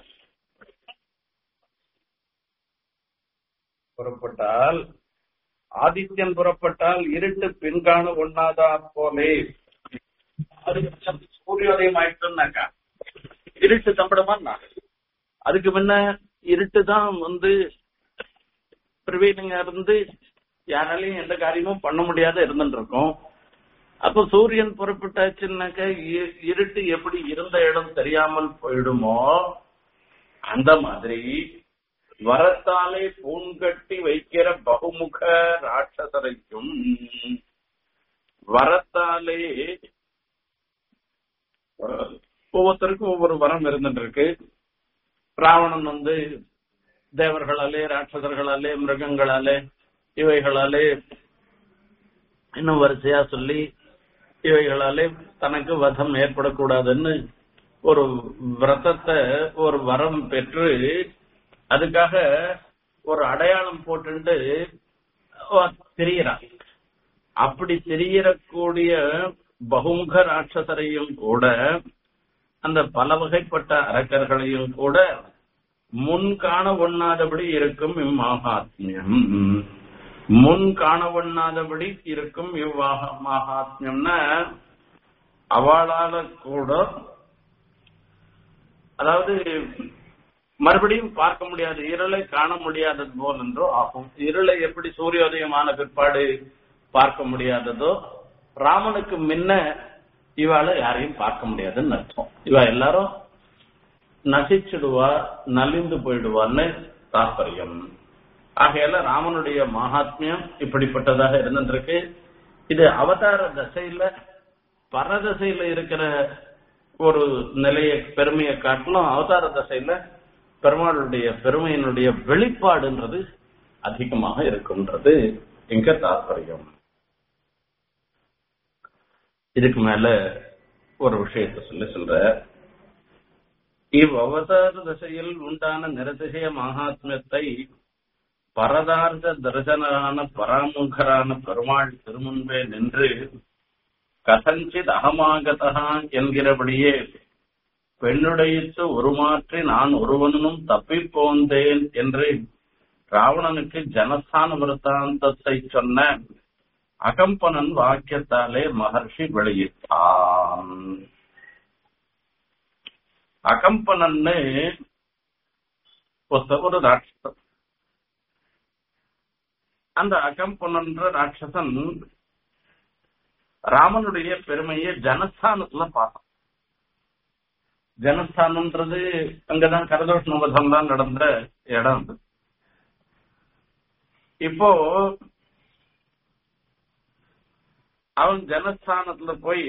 புறப்பட்டால் ஆதித்யன் புறப்பட்டால் இருட்டு பின்காண ஒண்ணாதா போலே அதுக்கு சூரியோதயம் ஆயிட்டோம்னாக்கா இருட்டு தம்பிடமா அதுக்கு முன்ன இருட்டு தான் வந்து பிரவீனுங்க இருந்து யாராலையும் எந்த காரியமும் பண்ண முடியாத இருந்துட்டு இருக்கோம் அப்ப சூரியன் புறப்பட்டாச்சுன்னாக்க இ- இருட்டு எப்படி இருந்த இடம் தெரியாமல் போயிடுமோ அந்த மாதிரி வரத்தாலே பூங்கட்டி வைக்கிற பகுமுக ராட்சசரைக்கும் வரத்தாலே அஹ், ஒவ்வொருத்தருக்கும் ஒவ்வொரு வரம் இருந்துட்டு இருக்கு ராவணன் வந்து தேவர்களாலே ராட்சசர்களாலே மிருகங்களாலே இவைகளாலே இன்னும் வரிசையா சொல்லி இவைகளாலே தனக்கு வதம் ஏற்படக்கூடாதுன்னு ஒரு விரதத்தை ஒரு வரம் பெற்று அதுக்காக ஒரு அடையாளம் போட்டுட்டு தெரியறான் அப்படி தெரியக்கூடிய பகுமுக ராட்சசரையும் கூட அந்த பல வகைப்பட்ட அரக்கர்களையும் கூட முன் காண ஒண்ணாதபடி இருக்கும் இம்மாகாத்மியம் முன் காண ஒண்ணாதபடி இருக்கும் இவ்வாக மகாத்மியம்னா அவளால கூட அதாவது மறுபடியும் பார்க்க முடியாது இருளை காண முடியாதது போல் என்றோ ஆகும் இருளை எப்படி சூரியோதயமான பிற்பாடு பார்க்க முடியாததோ ராமனுக்கு முன்ன இவாள யாரையும் பார்க்க முடியாதுன்னு அர்த்தம் இவ எல்லாரும் நசிச்சிடுவா நலிந்து போயிடுவான்னு தாற்பயம் ஆகையால ராமனுடைய மகாத்மியம் இப்படிப்பட்டதாக இருந்திருக்கு இது அவதார தசையில பரதசையில இருக்கிற ஒரு நிலைய பெருமையை காட்டிலும் அவதார தசையில பெருமாளுடைய பெருமையினுடைய வெளிப்பாடுன்றது அதிகமாக இருக்குன்றது எங்க தாற்பயம் இதுக்கு மேல ஒரு விஷயத்தை சொல்லி சொல்ற இவ் அவதார தசையில் உண்டான நிரதிசய மகாத்மியத்தை பரதார்த்த தரிசனான பராமுகரான பெருமாள் திருமுன்பே நின்று கதஞ்சித் அகமாகதா என்கிறபடியே பெண்ணுடையித்து உருமாற்றி நான் ஒருவனும் தப்பிப் போந்தேன் என்று ராவணனுக்கு ஜனஸ்தான விருத்தாந்தத்தை சொன்ன அகம்பனன் வாக்கியத்தாலே மகர்ஷி வெளியிட்டான் அகம்பனன்னு ஒருத்த ஒரு ராட்சசன் அந்த அகம்பனன்ற ராட்சசன் ராமனுடைய பெருமையை ஜனஸ்தானத்துல பார்த்தான் ஜனஸ்தானம்ன்றது அங்கதான் கரதோஷ வதம் தான் நடந்த இடம் அது இப்போ அவன் ஜனஸ்தானத்துல போய்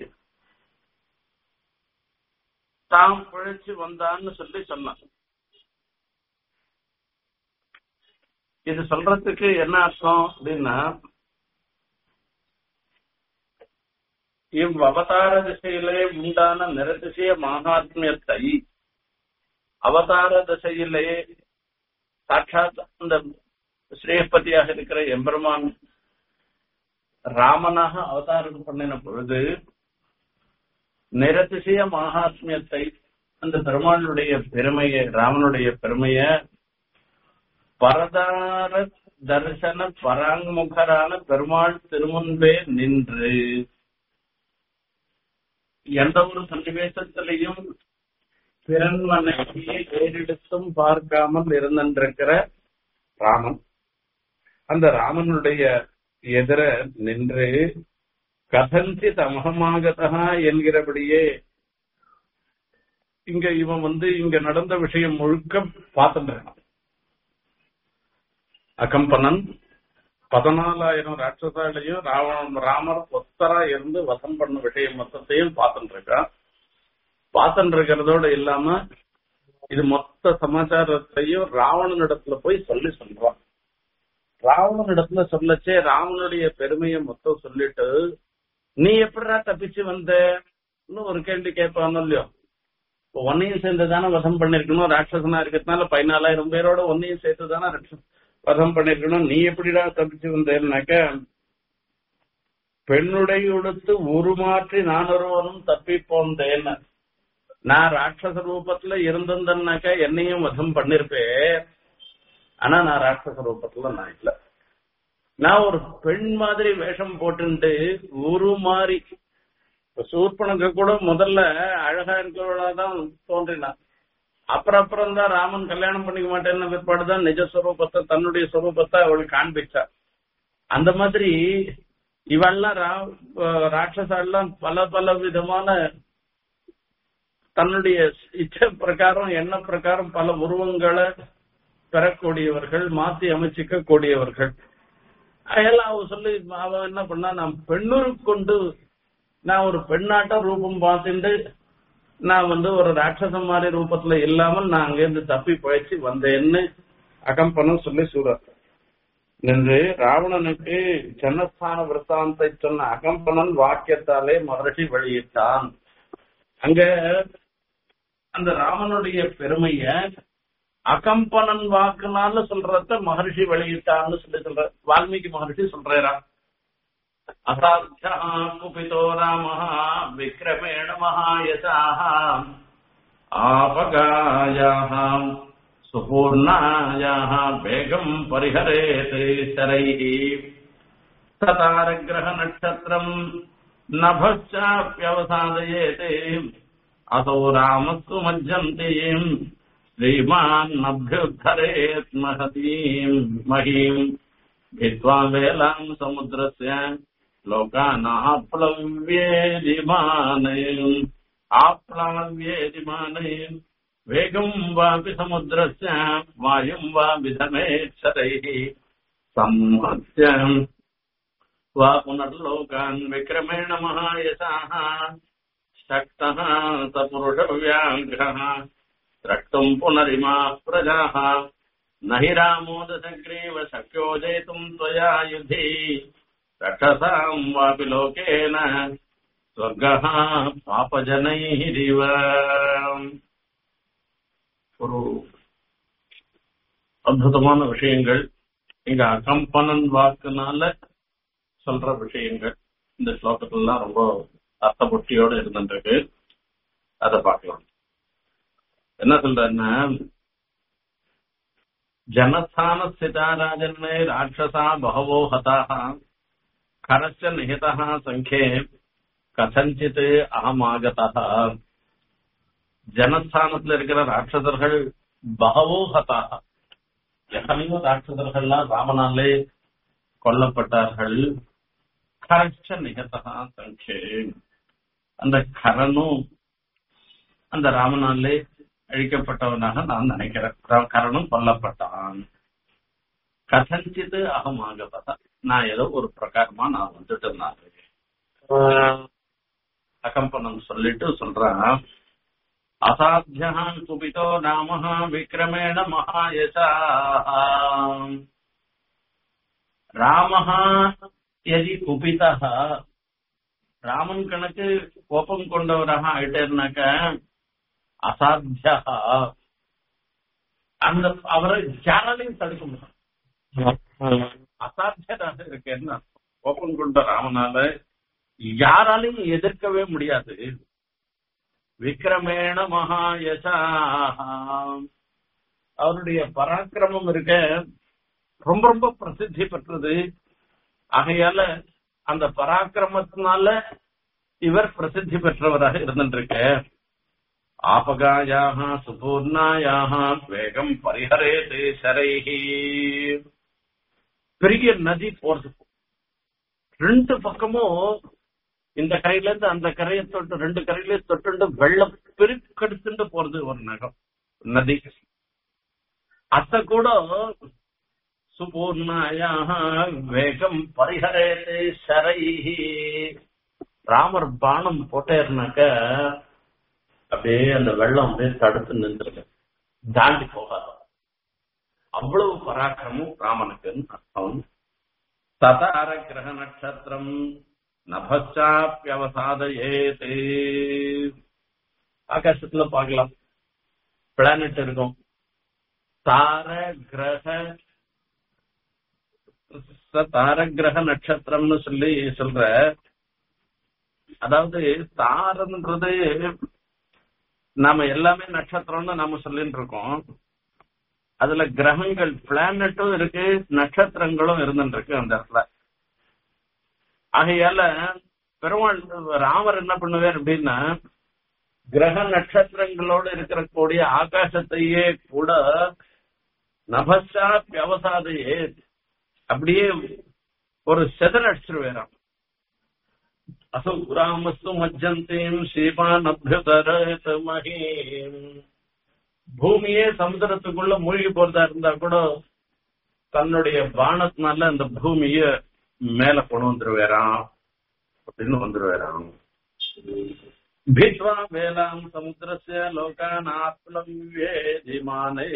தாம் பிழைச்சு வந்தான்னு சொல்லி சொன்னான் இது சொல்றதுக்கு என்ன அர்த்தம் அப்படின்னா இவ் அவதார திசையிலே உண்டான நிரதிசய மகாத்மியத்தை அவதார திசையிலே சாட்சாத் அந்த ஸ்ரீபதியாக இருக்கிற எம்பெருமான் ராமனாக அவதாரம் பண்ணின பொழுது நிரதிசய மகாத்மியத்தை அந்த பெருமாளுடைய பெருமையை ராமனுடைய பெருமைய பரதார தரிசன பராங்முகரான பெருமாள் திருமுன்பே நின்று எந்த ஒரு சன்னிவேசத்திலையும் பிறன்மனையை ஏறெடுத்தும் பார்க்காமல் இருந்திருக்கிற ராமன் அந்த ராமனுடைய எதிர நின்று கதஞ்சி தமகமாகதா என்கிறபடியே இங்க இவன் வந்து இங்க நடந்த விஷயம் முழுக்க பார்த்துட்டான் அகம்பனன் பதினாலாயிரம் ராட்சசாலையும் ராவணன் ராமர் ஒத்தரா இருந்து வசம் பண்ண விஷயம் மொத்தத்தையும் பார்த்துட்டு இருக்கான் பார்த்துட்டு இருக்கிறதோட இல்லாம இது மொத்த சமாச்சாரத்தையும் ராவணனிடத்துல போய் சொல்லி சொல்றான் ராவணனிடத்துல சொல்லச்சே ராவனுடைய பெருமையை மொத்தம் சொல்லிட்டு நீ எப்படிடா தப்பிச்சு வந்த இன்னும் ஒரு கேள்வி கேட்பானோ இல்லையோ இப்போ ஒன்னையும் சேர்ந்து தானே வசம் பண்ணிருக்கணும் ராட்சசனா இருக்கிறதுனால பதினாலாயிரம் பேரோட ஒன்னையும் சேர்த்து தானே வசம் பண்ணிருக்கணும் நீ எப்படிடா தப்பிச்சு வந்தேன்னாக்க பெண்ணுடைய உடுத்து உருமாற்றி நான் ஒருவனும் தப்பி போந்தேன் நான் ராட்சச ரூபத்துல இருந்திருந்தேன்னாக்கா என்னையும் வசம் பண்ணிருப்பேன் ஆனா நான் ராட்சச ரூபத்துல நான் இல்ல நான் ஒரு பெண் மாதிரி வேஷம் போட்டுட்டு ஒரு மாதிரி சூர்பனுக்கு கூட முதல்ல அழகா இருக்கிறவளா தான் தோன்றினான் அப்புறம் அப்புறம் தான் ராமன் கல்யாணம் பண்ணிக்க மாட்டேன்னு பிற்பாடுதான் நிஜ ஸ்வரூபத்தை தன்னுடைய ஸ்வரூபத்தை அவளுக்கு காண்பிச்சா அந்த மாதிரி இவெல்லாம் ரா- ராட்சசாலாம் பல பல விதமான தன்னுடைய இச்சை பிரகாரம் எண்ண பிரகாரம் பல உருவங்களை பெறக்கூடியவர்கள் மாத்தி அமைச்சிக்க கூடியவர்கள் அதெல்லாம் அவ சொல்லி அவன் என்ன பண்ணா நான் பெண்ணுருக்கு கொண்டு நான் ஒரு பெண்ணாட்டம் ரூபம் பார்த்துட்டு நான் வந்து ஒரு ராட்சசம் மாதிரி ரூபத்துல இல்லாமல் நான் அங்கிருந்து தப்பி பழைச்சு வந்தேன்னு அகம்பனம் சொல்லி சொல்றார் என்று ராவணனுக்கு ஜனஸ்தான விருத்தாந்தை சொன்ன அகம்பனன் வாக்கியத்தாலே மகர்ஷி வெளியிட்டான் அங்க அந்த ராமனுடைய பெருமைய அகம்பனன் வாக்குனால சொல்றத மகர்ஷி வெளியிட்டான்னு சொல்லி சொல்ற வால்மீகி மகர்ஷி சொல்றாரா அசாத்தியா குபிதோ ராம விக்ரமேண மகாயசாः आपगायाः सुपूर्णायाः वेगम् परिहरेत् शरैः ततारग्रहनक्षत्रम् नभश्चाप्यवसादयेत् असौ रामस्तु मज्जन्तीम् श्रीमान्नभ्युद्धरेत् महतीम् महीम् भित्त्वा वेलाम् समुद्रस्य लोकानाप्लव्येदिमाने आप्लाव्येदिमाने वेगम् वापि समुद्रस्य वायुम् वा विधमेच्छरैः संहत्य वा पुनर्लोकान् विक्रमेण महायशाः शक्तः स पुरुषव्याघ्रः द्रष्टुम् पुनरिमाः प्रजाः न हि रामोदशग्रीव शक्यो जेतुम् त्वया युधि रक्षसाम् वापि लोकेन स्वर्गः पापजनैरिव ஒரு அற்புதமான விஷயங்கள் இங்க அகம்பனன் வாக்குனால சொல்ற விஷயங்கள் இந்த ஸ்லோகத்துலாம் ரொம்ப அர்த்தபுஷ்டியோட இருந்துருக்கு அதை பார்க்கலாம் என்ன சொல்றன்னா ஜனஸ்தான ஸ்திதாராஜன்மே ராட்சசா பகவோ ஹதாக கரச்ச நிகிதா சங்கே கதஞ்சித் அகமாகதா ஜனஸ்தானத்துல இருக்கிற ராட்சசர்கள் பகவோ ஹதாக எத்தனையோ ராட்சசர்கள்லாம் ராமனாலே கொல்லப்பட்டார்கள் கரச்ச நிகதா சங்கே அந்த கரனும் அந்த ராமனாலே அழிக்கப்பட்டவனாக நான் நினைக்கிறேன் ர- கரனும் கொல்லப்பட்டான் கதஞ்சித் அகமாகதா நான் ஏதோ ஒரு பிரகாரமா நான் வந்துட்டு இருந்தாரு அகம்பனம் சொல்லிட்டு சொல்றான் அசாத்தியா குபிதோ நாம விக்ரமேண மகாயசா ராமஹ யதி குபிதா ராமன் கணக்கு கோபம் கொண்டவராக ஆயிட்டேன்னாக்க அசாத்தியா அந்த அவரை யாராலையும் தடுக்க முடியும் அசாத்தியராக இருக்கேன்னு கோபம் கொண்ட ராமனால யாராலையும் எதிர்க்கவே முடியாது விக்ரமேண மகாயசா அவருடைய பராக்கிரமம் இருக்க ரொம்ப ரொம்ப பிரசித்தி பெற்றது ஆகையால அந்த பராக்கிரமத்தினால இவர் பிரசித்தி பெற்றவராக இருந்துருக்க ஆபகாயாக சுபூர்ணாயாக வேகம் பரிஹரேது சரைஹி பெரிய நதி போறது ரெண்டு பக்கமும் இந்த கரையில இருந்து அந்த கரையை தொட்டு ரெண்டு கரையில தொட்டு வெள்ளம் பெருக்கெடுத்துட்டு போறது ஒரு நகம் நதி அத்த கூட சுபூர்ணாயாக வேகம் பரிஹரேது சரைஹி ராமர் பானம் போட்டேர்னாக்க அப்படியே அந்த வெள்ளம் அப்படியே தடுத்து நின்றுங்க தாண்டி போகாது அவ்வளவு பராக்கிரமும் ராமனுக்குன்னு அர்த்தம் ததார கிரக நட்சத்திரம் நபச்சாப்பியவசாதையேது ஆகாசத்துல பார்க்கலாம் பிளானட் இருக்கும் தார கிரக ச- தார கிரக நட்சத்திரம்னு சொல்லி சொல்ற அதாவது தாரன்றது நாம எல்லாமே நட்சத்திரம்னு நாம சொல்லிட்டு இருக்கோம் அதுல கிரகங்கள் பிளானட்டும் இருக்கு நட்சத்திரங்களும் இருந்துட்டு இருக்கு அந்த இடத்துல ஆகையால பெருமாள் ராமர் என்ன பண்ணுவார் அப்படின்னா கிரக நட்சத்திரங்களோடு இருக்கிற கூடிய ஆகாசத்தையே கூட நபசா வியவசாதையே அப்படியே ஒரு செதறடிச்சிருவேறாம் அசோ ராமஸ்து மஜ்ஜந்தேம் ஸ்ரீமான் அபியுதரத் மகீம் பூமியே சமுத்திரத்துக்குள்ள மூழ்கி போறதா இருந்தா கூட தன்னுடைய பானத்தினால அந்த பூமிய மேல கொண்டு வந்துருவேறான் அப்படின்னு வந்துருவேறான் भित्वा वेलाम् समुद्रस्य लोकान् ஆத்மவிவேதிமானே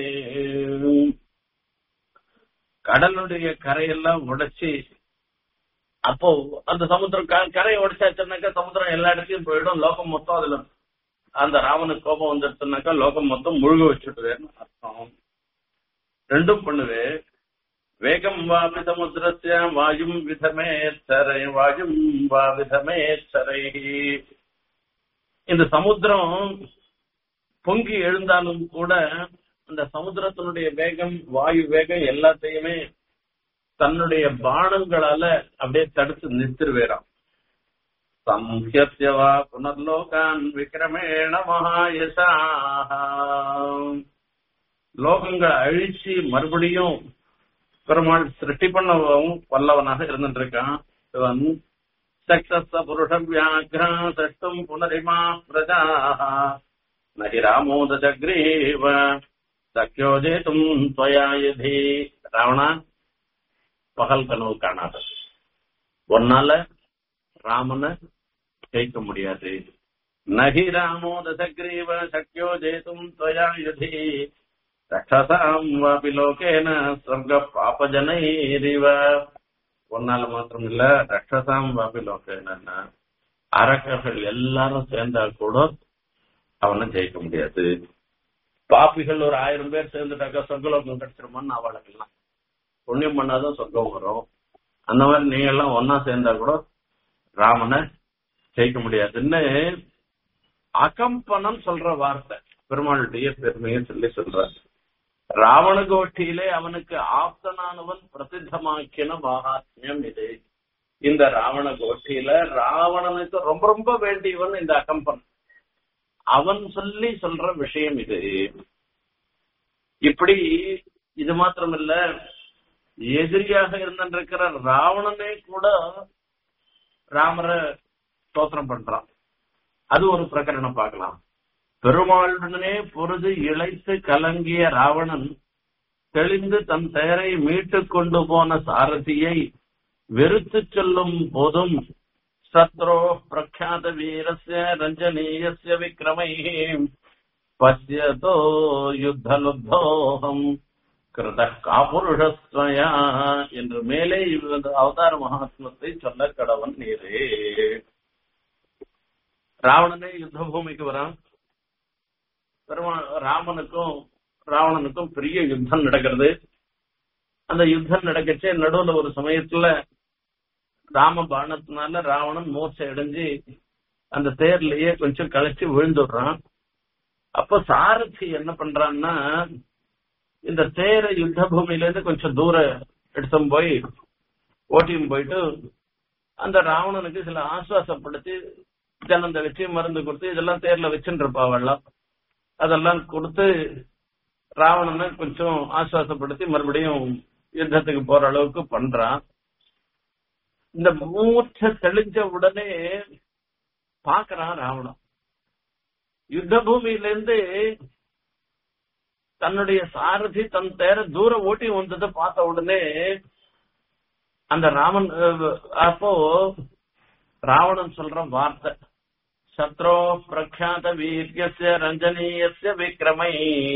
கடலுடைய கரையெல்லாம் உடைச்சி அப்போ அந்த சமுத்திரம் க- கரையை உடைச்சாச்சுனாக்கா சமுத்திரம் எல்லா இடத்துலயும் போயிடும் லோகம் மொத்தம் அதுல அந்த ராவனுக்கு கோபம் வந்துடுச்சுனாக்கா லோகம் மொத்தம் முழுக வச்சுடுவேன்னு அர்த்தம் ரெண்டும் பண்ணுவே வேகம் வாபி சமுத்திரஸ்ய வாயும் விதமே சரை வாயும் வா விதமே சரை இந்த சமுத்திரம் பொங்கி எழுந்தாலும் கூட அந்த சமுத்திரத்தினுடைய வேகம் வாயு வேகம் எல்லாத்தையுமே தன்னுடைய பானங்களால அப்படியே தடுத்து நிறுத்திருவேறாம் சம்ஹியவா புனர்லோகான் விக்ரமேண மகாயசா லோகங்களை அழிச்சு மறுபடியும் பெருமாள் சிருஷ்டி பண்ணவும் வல்லவனாக இருந்துட்டு இருக்கான் இவன் சக்ஷஸ்த புருஷ வியாக்ரா சஷ்டும் புனரிமா பிரஜா நகி ராமோத ஜக்ரீவ சக்கியோ ஜேதும் துவயா யதி ராவணா பகல் கனவு காணாத ஒன்னால ராமனை ஜெயிக்க முடியாது நகி ராமோத சக்ரீவ சக்கியோ ஜேதும் துவயா யுதி ரக்ஷசாம் வாபி லோகேன ஸ்வர்க பாபஜனைரிவ ஒன்னால மாத்திரம் இல்ல ரக்ஷசாம் வாபி லோகேன அரக்கர்கள் எல்லாரும் சேர்ந்தா கூட அவனை ஜெயிக்க முடியாது பாப்பிகள் ஒரு ஆயிரம் பேர் சேர்ந்துட்டாக்கா சொர்க்கலோகம் கிடைச்சிருமான்னு அவளுக்கெல்லாம் புண்ணியம் பண்ணாதான் சொர்க்கம் வரும் அந்த மாதிரி நீங்க எல்லாம் ஒன்னா சேர்ந்தா கூட ராமனை ஜெயிக்க முடியாதுன்னு அகம்பனம் சொல்ற வார்த்தை பெருமாளுடைய பெருமையை சொல்லி சொல்ற ராவண கோஷ்டியிலே அவனுக்கு ஆப்தனானவன் பிரசித்தமாக்கின மகாத்மியம் இது இந்த ராவண கோஷ்டியில ராவணனுக்கு ரொம்ப ரொம்ப வேண்டியவன் இந்த அகம்பன் அவன் சொல்லி சொல்ற விஷயம் இது இப்படி இது மாத்திரமில்ல எதிரியாக இருந்திருக்கிற ராவணனே கூட ராமரை ஸ்தோத்திரம் பண்றான் அது ஒரு பிரகரணம் பார்க்கலாம் பெருமாளுடனே பொழுது இழைத்து கலங்கிய ராவணன் தெளிந்து தன் பெயரை மீட்டுக் கொண்டு போன சாரதியை வெறுத்து சொல்லும் போதும் சத்ரோ பிரக்யாத வீரஸ்ய ரஞ்சனீயஸ்ய விக்ரமை பசியதோ யுத்தலுப்தோகம் கிருத காபுருஷஸ்வயா என்று மேலே இவரது அவதார மகாத்மத்தை சொல்ல கடவன் நீரே ராவணனே யுத்த பூமிக்கு வரான் பெருமா ராமனுக்கும் ராவணனுக்கும் பெரிய யுத்தம் நடக்கிறது அந்த யுத்தம் நடக்கச்சே நடுவுல ஒரு சமயத்துல ராம பானத்தினால ராவணன் மூர்ச்சை அடைஞ்சு அந்த தேர்லயே கொஞ்சம் கழிச்சு விழுந்துடுறான் அப்ப சாரதி என்ன பண்றான்னா இந்த தேரை யுத்த பூமியில இருந்து கொஞ்சம் தூரம் எடுத்தும் போய் ஓட்டியும் போயிட்டு அந்த ராவணனுக்கு சில ஆசுவாசப்படுத்தி ஜனந்த வச்சு மருந்து கொடுத்து இதெல்லாம் தேர்ல வச்சுட்டு இருப்பாவெல்லாம் அதெல்லாம் கொடுத்து ராவணனை கொஞ்சம் ஆசுவாசப்படுத்தி மறுபடியும் யுத்தத்துக்கு போற அளவுக்கு பண்றான் இந்த மூச்சை தெளிஞ்ச உடனே பாக்குறான் ராவணன் யுத்த பூமியில இருந்து தன்னுடைய சாரதி தன் தேர தூரம் ஓட்டி வந்ததை பார்த்த உடனே அந்த ராமன் அஹ், அப்போ ராவணன் சொல்ற வார்த்தை சத்ரோ பிரக்யாத வீரியஸ்ய ரஞ்சனீயஸ்ய விக்ரமை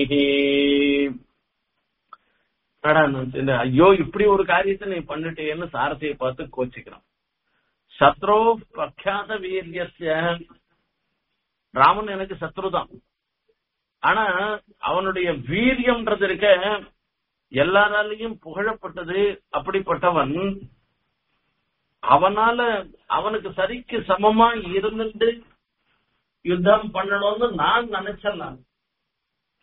ஐயோ இப்படி ஒரு காரியத்தை நீ பண்ணிட்டேன்னு சாரதியை பார்த்து கோச்சிக்கிறான் சத்ரோ பிரக்யாத வீரியஸ்ய ராமன் எனக்கு சத்ருதான் ஆனா அவனுடைய வீரியம்ன்றது இருக்க எல்லாராலையும் புகழப்பட்டது அப்படிப்பட்டவன் அவனால அவனுக்கு சரிக்கு சமமா இருந்துட்டு யுத்தம் பண்ணணும்னு நான் நினைச்சேன் நான்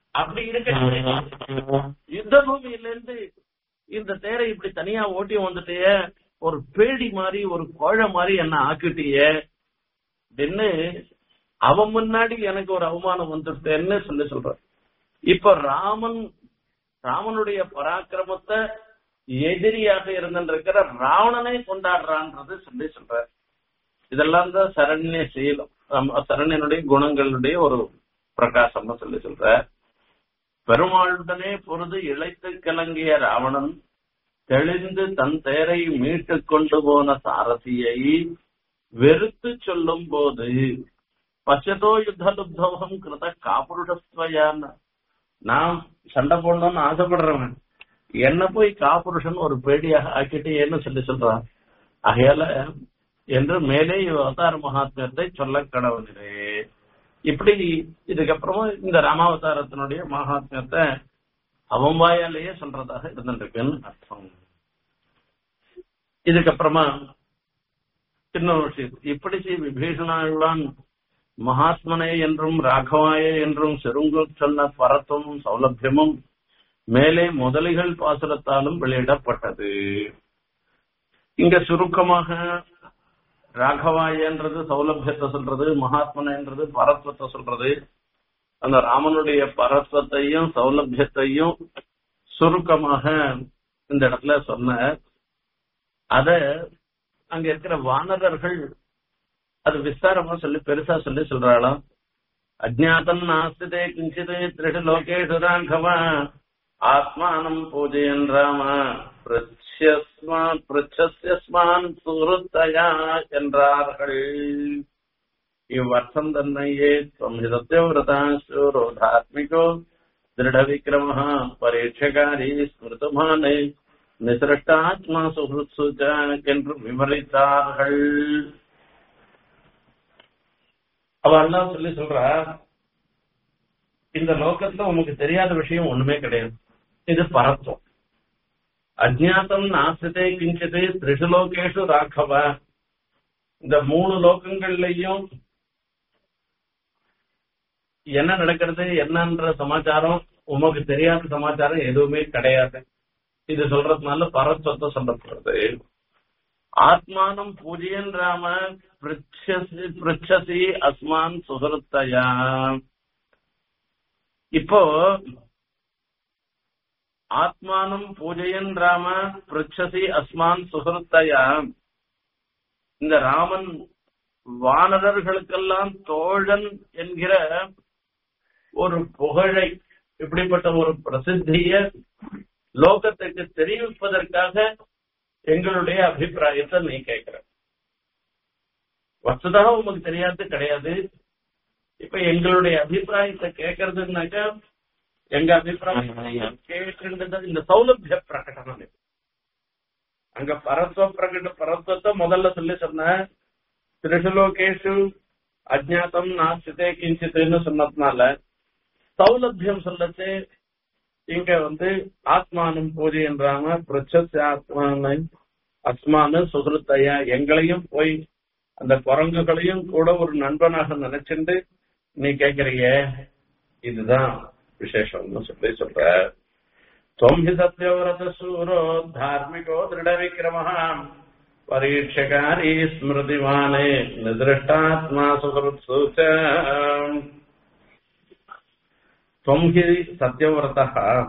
அப்படி இருக்க யுத்த பூமியில இருந்து இந்த தேரை இப்படி தனியா ஓட்டி வந்துட்டே ஒரு பேடி மாதிரி ஒரு கோழை மாதிரி என்ன ஆக்கிட்டியே அப்படின்னு அவன் முன்னாடி எனக்கு ஒரு அவமானம் வந்துட்டேன்னு சொல்லி சொல்ற இப்ப ராமன் ராமனுடைய பராக்கிரமத்தை எதிரியாக இருந்திருக்கிற ராவணனை கொண்டாடுறான்றது சொல்லி சொல்ற இதெல்லாம் தான் சரண்ய சீலம் நம்ம சரண்யனுடைய குணங்களுடைய ஒரு பிரகாசம் சொல்லி சொல்ற பெருமாளுடனே பொழுது இழைத்து கிளங்கிய ராவணன் தெளிந்து தன் தேரை மீட்டு கொண்டு போன சாரதியை வெறுத்து சொல்லும் போது பச்சதோ யுத்த லுப்தோகம் கிருத காப்புருஷஸ்வயான் நான் சண்டை போடணும்னு ஆசைப்படுறவன் என்ன போய் காப்புருஷன் ஒரு பேடியாக ஆக்கிட்டேன்னு சொல்லி சொல்றான் ஆகையால என்று மேலே அவதார மகாத்மியத்தை சொல்ல கடவுளே இப்படி இதுக்கப்புறமா இந்த ராமாவதாரத்தினுடைய மகாத்மியத்தை அவன் வாயாலேயே சொல்றதாக இருந்துருக்குன்னு அர்த்தம் இதுக்கப்புறமா இன்னொரு விஷயம் இப்படி ஸ்ரீ விபீஷணாழ்வான் மகாத்மனே என்றும் ராகவாயே என்றும் செருங்கு சொன்ன பரத்தும் சௌலபியமும் மேலே முதலிகள் பாசுரத்தாலும் வெளியிடப்பட்டது இங்க சுருக்கமாக ராகவாயன்றது சௌலபியத்தை சொல்றது மகாத்மனன்றது பரத்வத்தை சொல்றது அந்த ராமனுடைய பரத்வத்தையும் சௌலபியத்தையும் சுருக்கமாக இந்த இடத்துல சொன்ன அத அங்க இருக்கிற வானரர்கள் அது விஸ்தாரமா சொல்லி பெருசா சொல்லி சொல்றாளாம் அஜாத்தம் நாஸ்திதே கிஞ்சித் திரிஷு லோகேஷு ராഘவ ஆத்மானம் பூஜயன் ராம பிருச்சஸ்மான் சுருத்தயா என்றார்கள் இவ்வர்த்தம் தன்னையே சத்தியவிரதாசூரோதாத்மிகோ திருட விக்ரம பரீட்சகாரி ஸ்மிருதமானே நிசிரஷ்டாத்மா சுஹுத்சுஜ என்று விவரித்தார்கள் அவெல்லாம் சொல்லி சொல்றா இந்த லோகத்துல உனக்கு தெரியாத விஷயம் ஒண்ணுமே கிடையாது இது பரத்துவம் அஜாத்தம் நாசிதே கிஞ்சிதே திரிஷு லோகேஷு ராഘவ இந்த மூணு லோகங்கள்லயும் என்ன நடக்கிறது என்னன்ற சமாச்சாரம் உமக்கு தெரியாத சமாச்சாரம் எதுவுமே கிடையாது இது சொல்றதுனால பரத்வத்தை சொல்லப்படுறது ஆத்மானம் பூஜையன் ராம பிருச்சசி அஸ்மான் சுகருத்தயா இப்போ ஆத்மானம் பூஜையன் ராம பிருச்சசி அஸ்மான் சுகருத்தயா இந்த ராமன் வானரர்களுக்கெல்லாம் தோழன் என்கிற ஒரு புகழை இப்படிப்பட்ட ஒரு பிரசித்திய லோகத்துக்கு தெரிவிப்பதற்காக எங்களுடைய அபிப்பிராயத்தை நீ கேட்கிற வசதா உமக்கு தெரியாது கிடையாது இப்ப எங்களுடைய அபிப்பிராயத்தை கேட்கறதுனாக்கா எங்க அபிப்பிராயம் கேட்கின்றது இந்த சௌலபிய பிரகடனம் இது. அங்க பரத்வ பிரகட பரத்வத்தை முதல்ல சொல்லி சொன்ன திருஷலோகேஷு அஜாத்தம் நாசித்தே கிஞ்சித்துன்னு சொன்னதுனால சௌலபியம் சொல்லச்சு இங்க வந்து ஆத்மானம் பூஜை என்றாம பிரச்சஸ் ஆத்மான அஸ்மான சுகிருத்தையா எங்களையும் போய் அந்த குரங்குகளையும் கூட ஒரு நண்பனாக நினைச்சுண்டு நீ கேக்குறீங்க இதுதான் விசேஷம்னு சொல்லி சொல்ற தொம்பி சத்யவிரத சூரோ தார்மிகோ திருட விக்கிரம பரீட்சகாரி ஸ்மிருதிமானே நிதிருஷ்டாத்மா சுகிருத் சூச்ச தொம்பி சத்யவிரதா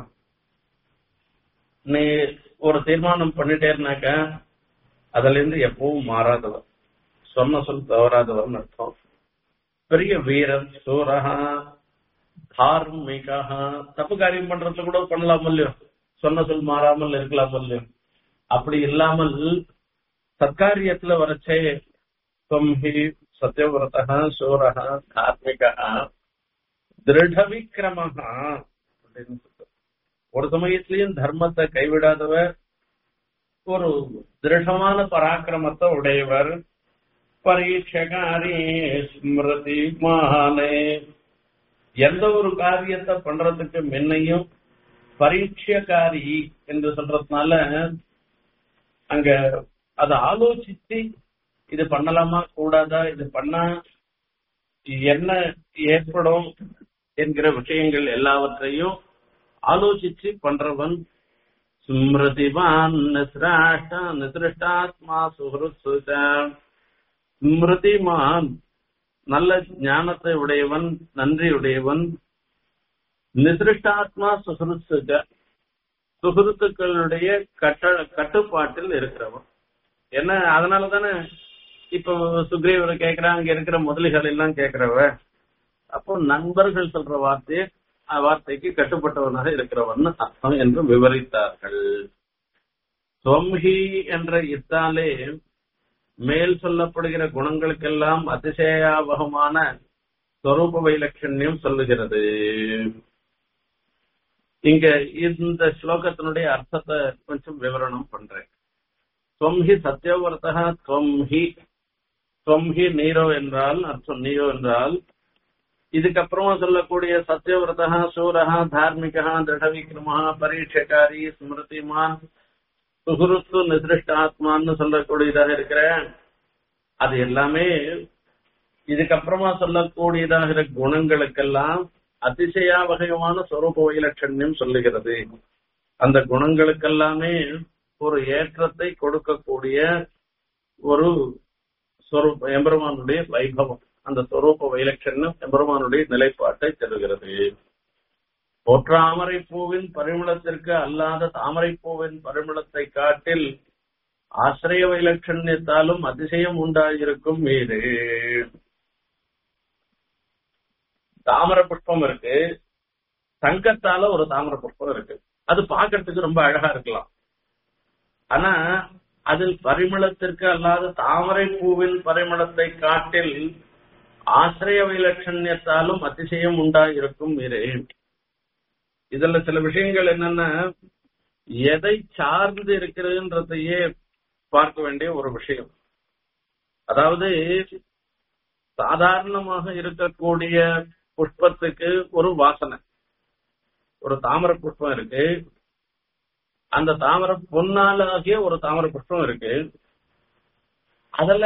நீ ஒரு தீர்மானம் பண்ணிட்டேன்னாக்க அதுல இருந்து எப்பவும் மாறாதவர் சொன்ன சொல் தவறாதவர்னு அர்த்தம் பெரிய வீரன் சூரஹா தார்மிகா தப்பு காரியம் பண்றது கூட பண்ணலாம் இல்லையோ சொன்ன சொல் மாறாமல் இருக்கலாம் இல்லையோ அப்படி இல்லாமல் சத்காரியத்துல வரச்சே தொம்பி சத்யவிரதா சூரஹா தார்மிகா திருட விக்ரமஹா அப்படின்னு சொல்றார். ஒரு சமயத்திலையும் தர்மத்தை கைவிடாதவர் ஒரு திருடமான பராக்கிரமத்தை உடையவர் பரீட்சகாரி ஸ்மிருதி மகானே எந்த ஒரு காரியத்தை பண்றதுக்கு முன்னையும் பரீட்சகாரி என்று சொல்றதுனால அங்க அதை ஆலோசித்து இது பண்ணலாமா கூடாதா இது பண்ணா என்ன ஏற்படும் என்கிற விஷயங்கள் எல்லாவற்றையும் ஆலோசிச்சு பண்றவன் ஸ்மிருதிவான் நிசிராஷ்ட நிசிருஷ்டாத்மா சுஹருத் ஸ்மிருதிமான் நல்ல ஞானத்தை உடையவன் நன்றியுடையவன் நிசிருஷ்டாத்மா சுஹருத் சுஹருத்துக்களுடைய கட்ட கட்டுப்பாட்டில் இருக்கிறவன் என்ன அதனால தானே இப்போ சுக்ரீவரை கேட்கிறா அங்க இருக்கிற முதலிகள் எல்லாம் கேட்கிறவ அப்போ நண்பர்கள் சொல்ற வார்த்தையை வார்த்தைக்கு கட்டுப்பட்டவனாக இருக்கிறவன் அர்த்தம் என்று விவரித்தார்கள் சொம்ஹி என்ற இத்தாலே மேல் சொல்லப்படுகிற குணங்களுக்கெல்லாம் அதிசயாவகமான ஸ்வரூப வைலட்சண்யம் சொல்லுகிறது இங்க இந்த ஸ்லோகத்தினுடைய அர்த்தத்தை கொஞ்சம் விவரணம் பண்றேன் தொம்ஹி சத்யவர்த்தா தொம்ஹி தொம்ஹி நீரோ என்றால் அர்த்தம் நீரோ என்றால் இதுக்கப்புறமா சொல்லக்கூடிய சத்யவிரதா சூரஹா தார்மிகா திருடவிக்ரமா பரீட்சக்காரி ஸ்மிருதிமான் சுகுருத்து நிசிருஷ்டாத்மான்னு சொல்லக்கூடியதாக இருக்கிற அது எல்லாமே இதுக்கப்புறமா சொல்லக்கூடியதாக குணங்களுக்கெல்லாம் அதிசயா வகையான சொரூப வைலட்சண்யம் சொல்லுகிறது அந்த குணங்களுக்கெல்லாமே ஒரு ஏற்றத்தை கொடுக்கக்கூடிய ஒரு சொரூப எம்பெருமானுடைய வைபவம் அந்த சொரூப வைலட்சண்யம் எம்பெருமானுடைய நிலைப்பாட்டை தருகிறது போற்றாமரை பூவின் பரிமளத்திற்கு அல்லாத தாமரை பூவின் பரிமளத்தை காட்டில் ஆசிரிய வைலட்சண்யத்தாலும் அதிசயம் உண்டாயிருக்கும் மீது தாமர புஷ்பம் இருக்கு தங்கத்தால ஒரு தாமர புஷ்பம் இருக்கு அது பாக்கிறதுக்கு ரொம்ப அழகா இருக்கலாம் ஆனா அதில் பரிமளத்திற்கு அல்லாத தாமரை பூவின் பரிமளத்தை காட்டில் ஆசிரிய வைலட்சண்யத்தாலும் அதிசயம் உண்டாயிருக்கும் மீறே இதுல சில விஷயங்கள் என்னன்னா எதை சார்ந்து இருக்கிறதுன்றதையே பார்க்க வேண்டிய ஒரு விஷயம் அதாவது சாதாரணமாக இருக்கக்கூடிய புஷ்பத்துக்கு ஒரு வாசனை ஒரு தாமரை புஷ்பம் இருக்கு அந்த தாமரை பொன்னாலாகிய ஒரு தாமரை புஷ்பம் இருக்கு அதுல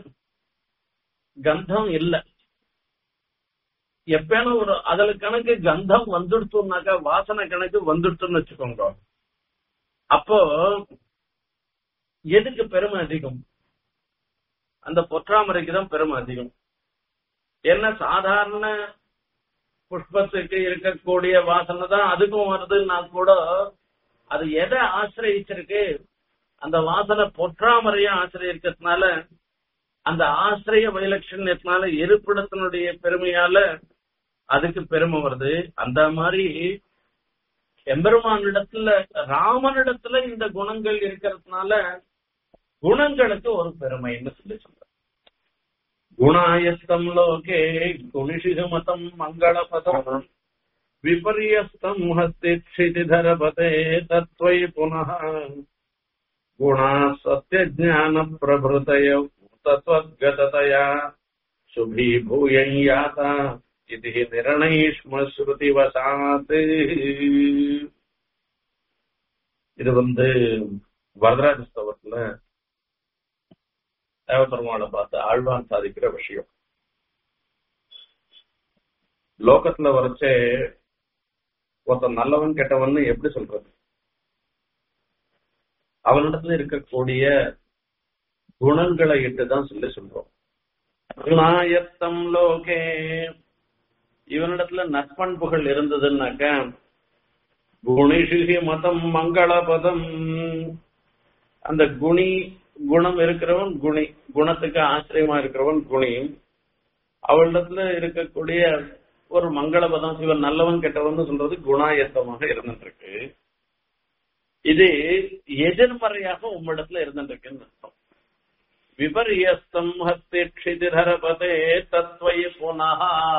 கந்தம் இல்ல எப்பேனா ஒரு அதுல கணக்கு கந்தம் வந்துடுத்துனாக்கா வாசனை கணக்கு வந்துடுத்துன்னு வச்சுக்கோங்க அப்போ எதுக்கு பெருமை அதிகம் அந்த பொற்றாமரைக்கு தான் பெருமை அதிகம் என்ன சாதாரண புஷ்பத்துக்கு இருக்கக்கூடிய வாசனை தான் அதுக்கும் வருதுன்னா கூட அது எதை ஆசிரியச்சிருக்கு அந்த வாசனை பொற்றாமரைய ஆசிரியக்கிறதுனால அந்த ஆசிரிய வைலட்சண்யத்தினால இருப்பிடத்தினுடைய பெருமையால அதுக்கு பெருமை வருது அந்த மாதிரி எம்பெருமானிடத்துல ராமனிடத்துல இந்த குணங்கள் இருக்கிறதுனால குணங்களுக்கு ஒரு பெருமைன்னு சொல்லி சொல்ற குணாயஸ்தம் லோகே குணிஷிகமதம் மங்களபதம் விபரியஸ்தம் ஹஸ்திக்ஷிதிதரபதே தத்வை புனः गुणा सत्यज्ञानप्रभृतय तत्त्वगततया शुभीभूयं याता इति निर्णयिष्म ஸ்ருதிவசாத் இது வந்து வரதராஜ ஸ்தவத்துல தேவபெருமாளை பார்த்து ஆழ்வான் சாதிக்கிற விஷயம் லோகத்துல வரைச்சே ஒருத்தன் நல்லவன் கெட்டவன் எப்படி சொல்றது அவனிடத்துல இருக்கக்கூடிய குணங்களை இட்டுதான் சொல்லி சொல்றோம் குணாயத்தம் லோகே இவனிடத்துல நற்பண்புகள் இருந்ததுன்னாக்க குணிஷுகி மதம் மங்களபதம் அந்த குணி குணம் இருக்கிறவன் குணி குணத்துக்கு ஆச்சரியமா இருக்கிறவன் குணி அவளிடத்துல இருக்கக்கூடிய ஒரு மங்களபதம் இவன் நல்லவன் கெட்டவன் சொல்றது குணாயத்தமாக இருந்துட்டு இருக்கு இது எதிர்மறையாக உம்மிடத்துல இருந்துருக்குன்னு அர்த்தம் விபரியஸ்தம் ஹஸ்திக்ஷிதிரபதே தத்வயி புனः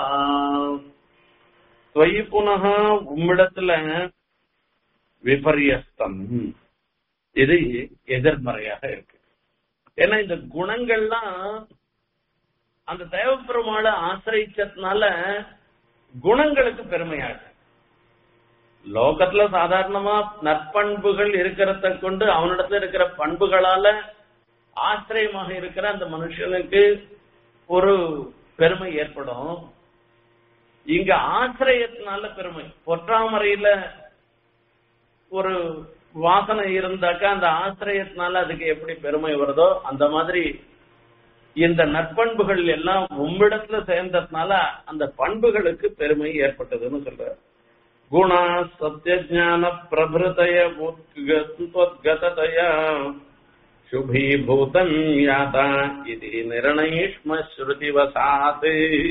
துவயி புனः உம்மிடத்துல விபரியஸ்தம் இது எதிர்மறையாக இருக்கு ஏன்னா இந்த குணங்கள்லாம் அந்த தேவப்பெருமாளை ஆசிரியச்சதுனால குணங்களுக்கு பெருமையாகும் லோகத்துல சாதாரணமா நற்பண்புகள் இருக்கிறத கொண்டு அவனிடத்துல இருக்கிற பண்புகளால ஆசிரியமாக இருக்கிற அந்த மனுஷனுக்கு ஒரு பெருமை ஏற்படும் இங்க ஆசிரியத்தினால பெருமை பொற்றாமரையில ஒரு வாசனை இருந்தாக்கா அந்த ஆசிரியத்தினால அதுக்கு எப்படி பெருமை வருதோ அந்த மாதிரி இந்த நற்பண்புகள் எல்லாம் உம்மிடத்துல சேர்ந்ததுனால அந்த பண்புகளுக்கு பெருமை ஏற்பட்டதுன்னு சொல்ற குணா சத்யஜான பிரபுதய உத்கதய சுபீபூதம் யாதா இது நிர்ணயிஷ்ம ஸ்ருதி வசாத்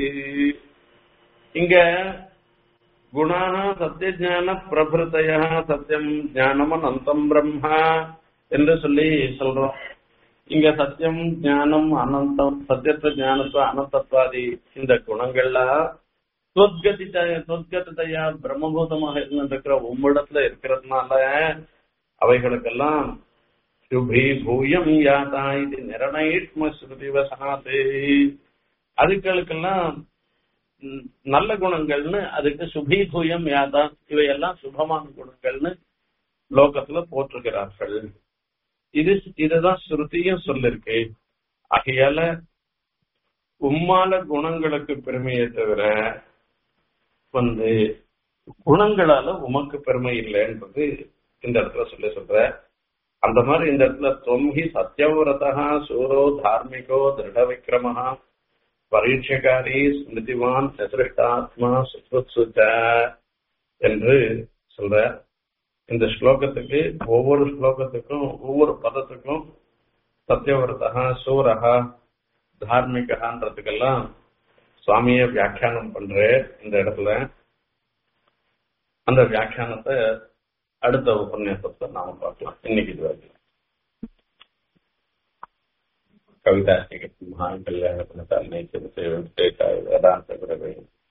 இங்க குணா சத்யஜான பிரபுதய சத்தியம் ஞானம் அனந்தம் பிரம்மா என்று சொல்லி சொல்றோம் இங்க சத்தியம் ஞானம் அனந்தம் சத்தியத்துவ ஞானத்துவ அனந்தத்வாதி இந்த குணங்கள்லாம் தொத்கதித தொத்கதையா பிரம்மபூதமாக இருந்திருக்கிற உம்மிடத்துல இருக்கிறதுனால அவைகளுக்கெல்லாம் சுபி பூயம் யாதா இது நிரணயிஷ்ம ஸ்ருதி வசனாது அதுகளுக்கெல்லாம் ம், நல்ல குணங்கள்னு அதுக்கு சுபி பூயம் யாதா இவையெல்லாம் சுபமான குணங்கள்னு லோகத்துல போற்றுகிறார்கள் இது இதுதான் ஸ்ருதியும் சொல்லிருக்கு ஆகையால உம்மால குணங்களுக்கு பெருமையை தவிர வந்து குணங்களால உமக்கு பெருமை இல்லைன்றது இந்த இடத்துல சொல்லி சொல்ற அந்த மாதிரி இந்த இடத்துல தொம்ஹி சத்யவிரதா சூரோ தார்மிகோ திருட விக்ரமஹா பரீட்சகாரி ஸ்மிருதிவான் சசிருஷ்டாத்மா சுசுச்ச என்று சொல்ற இந்த ஸ்லோகத்துக்கு ஒவ்வொரு ஸ்லோகத்துக்கும் ஒவ்வொரு பதத்துக்கும் சத்யவிரதா சூரஹா தார்மிகன்றதுக்கெல்லாம் சுவாமிய வியாக்கியானம் பண்ற இந்த இடத்துல அந்த வியாக்கியானத்தை அடுத்த உபன்யாசத்தை நாம பார்க்கலாம் இன்னைக்கு இது வரைக்கும் கவிதா மகான் கல்யாண வேதாந்த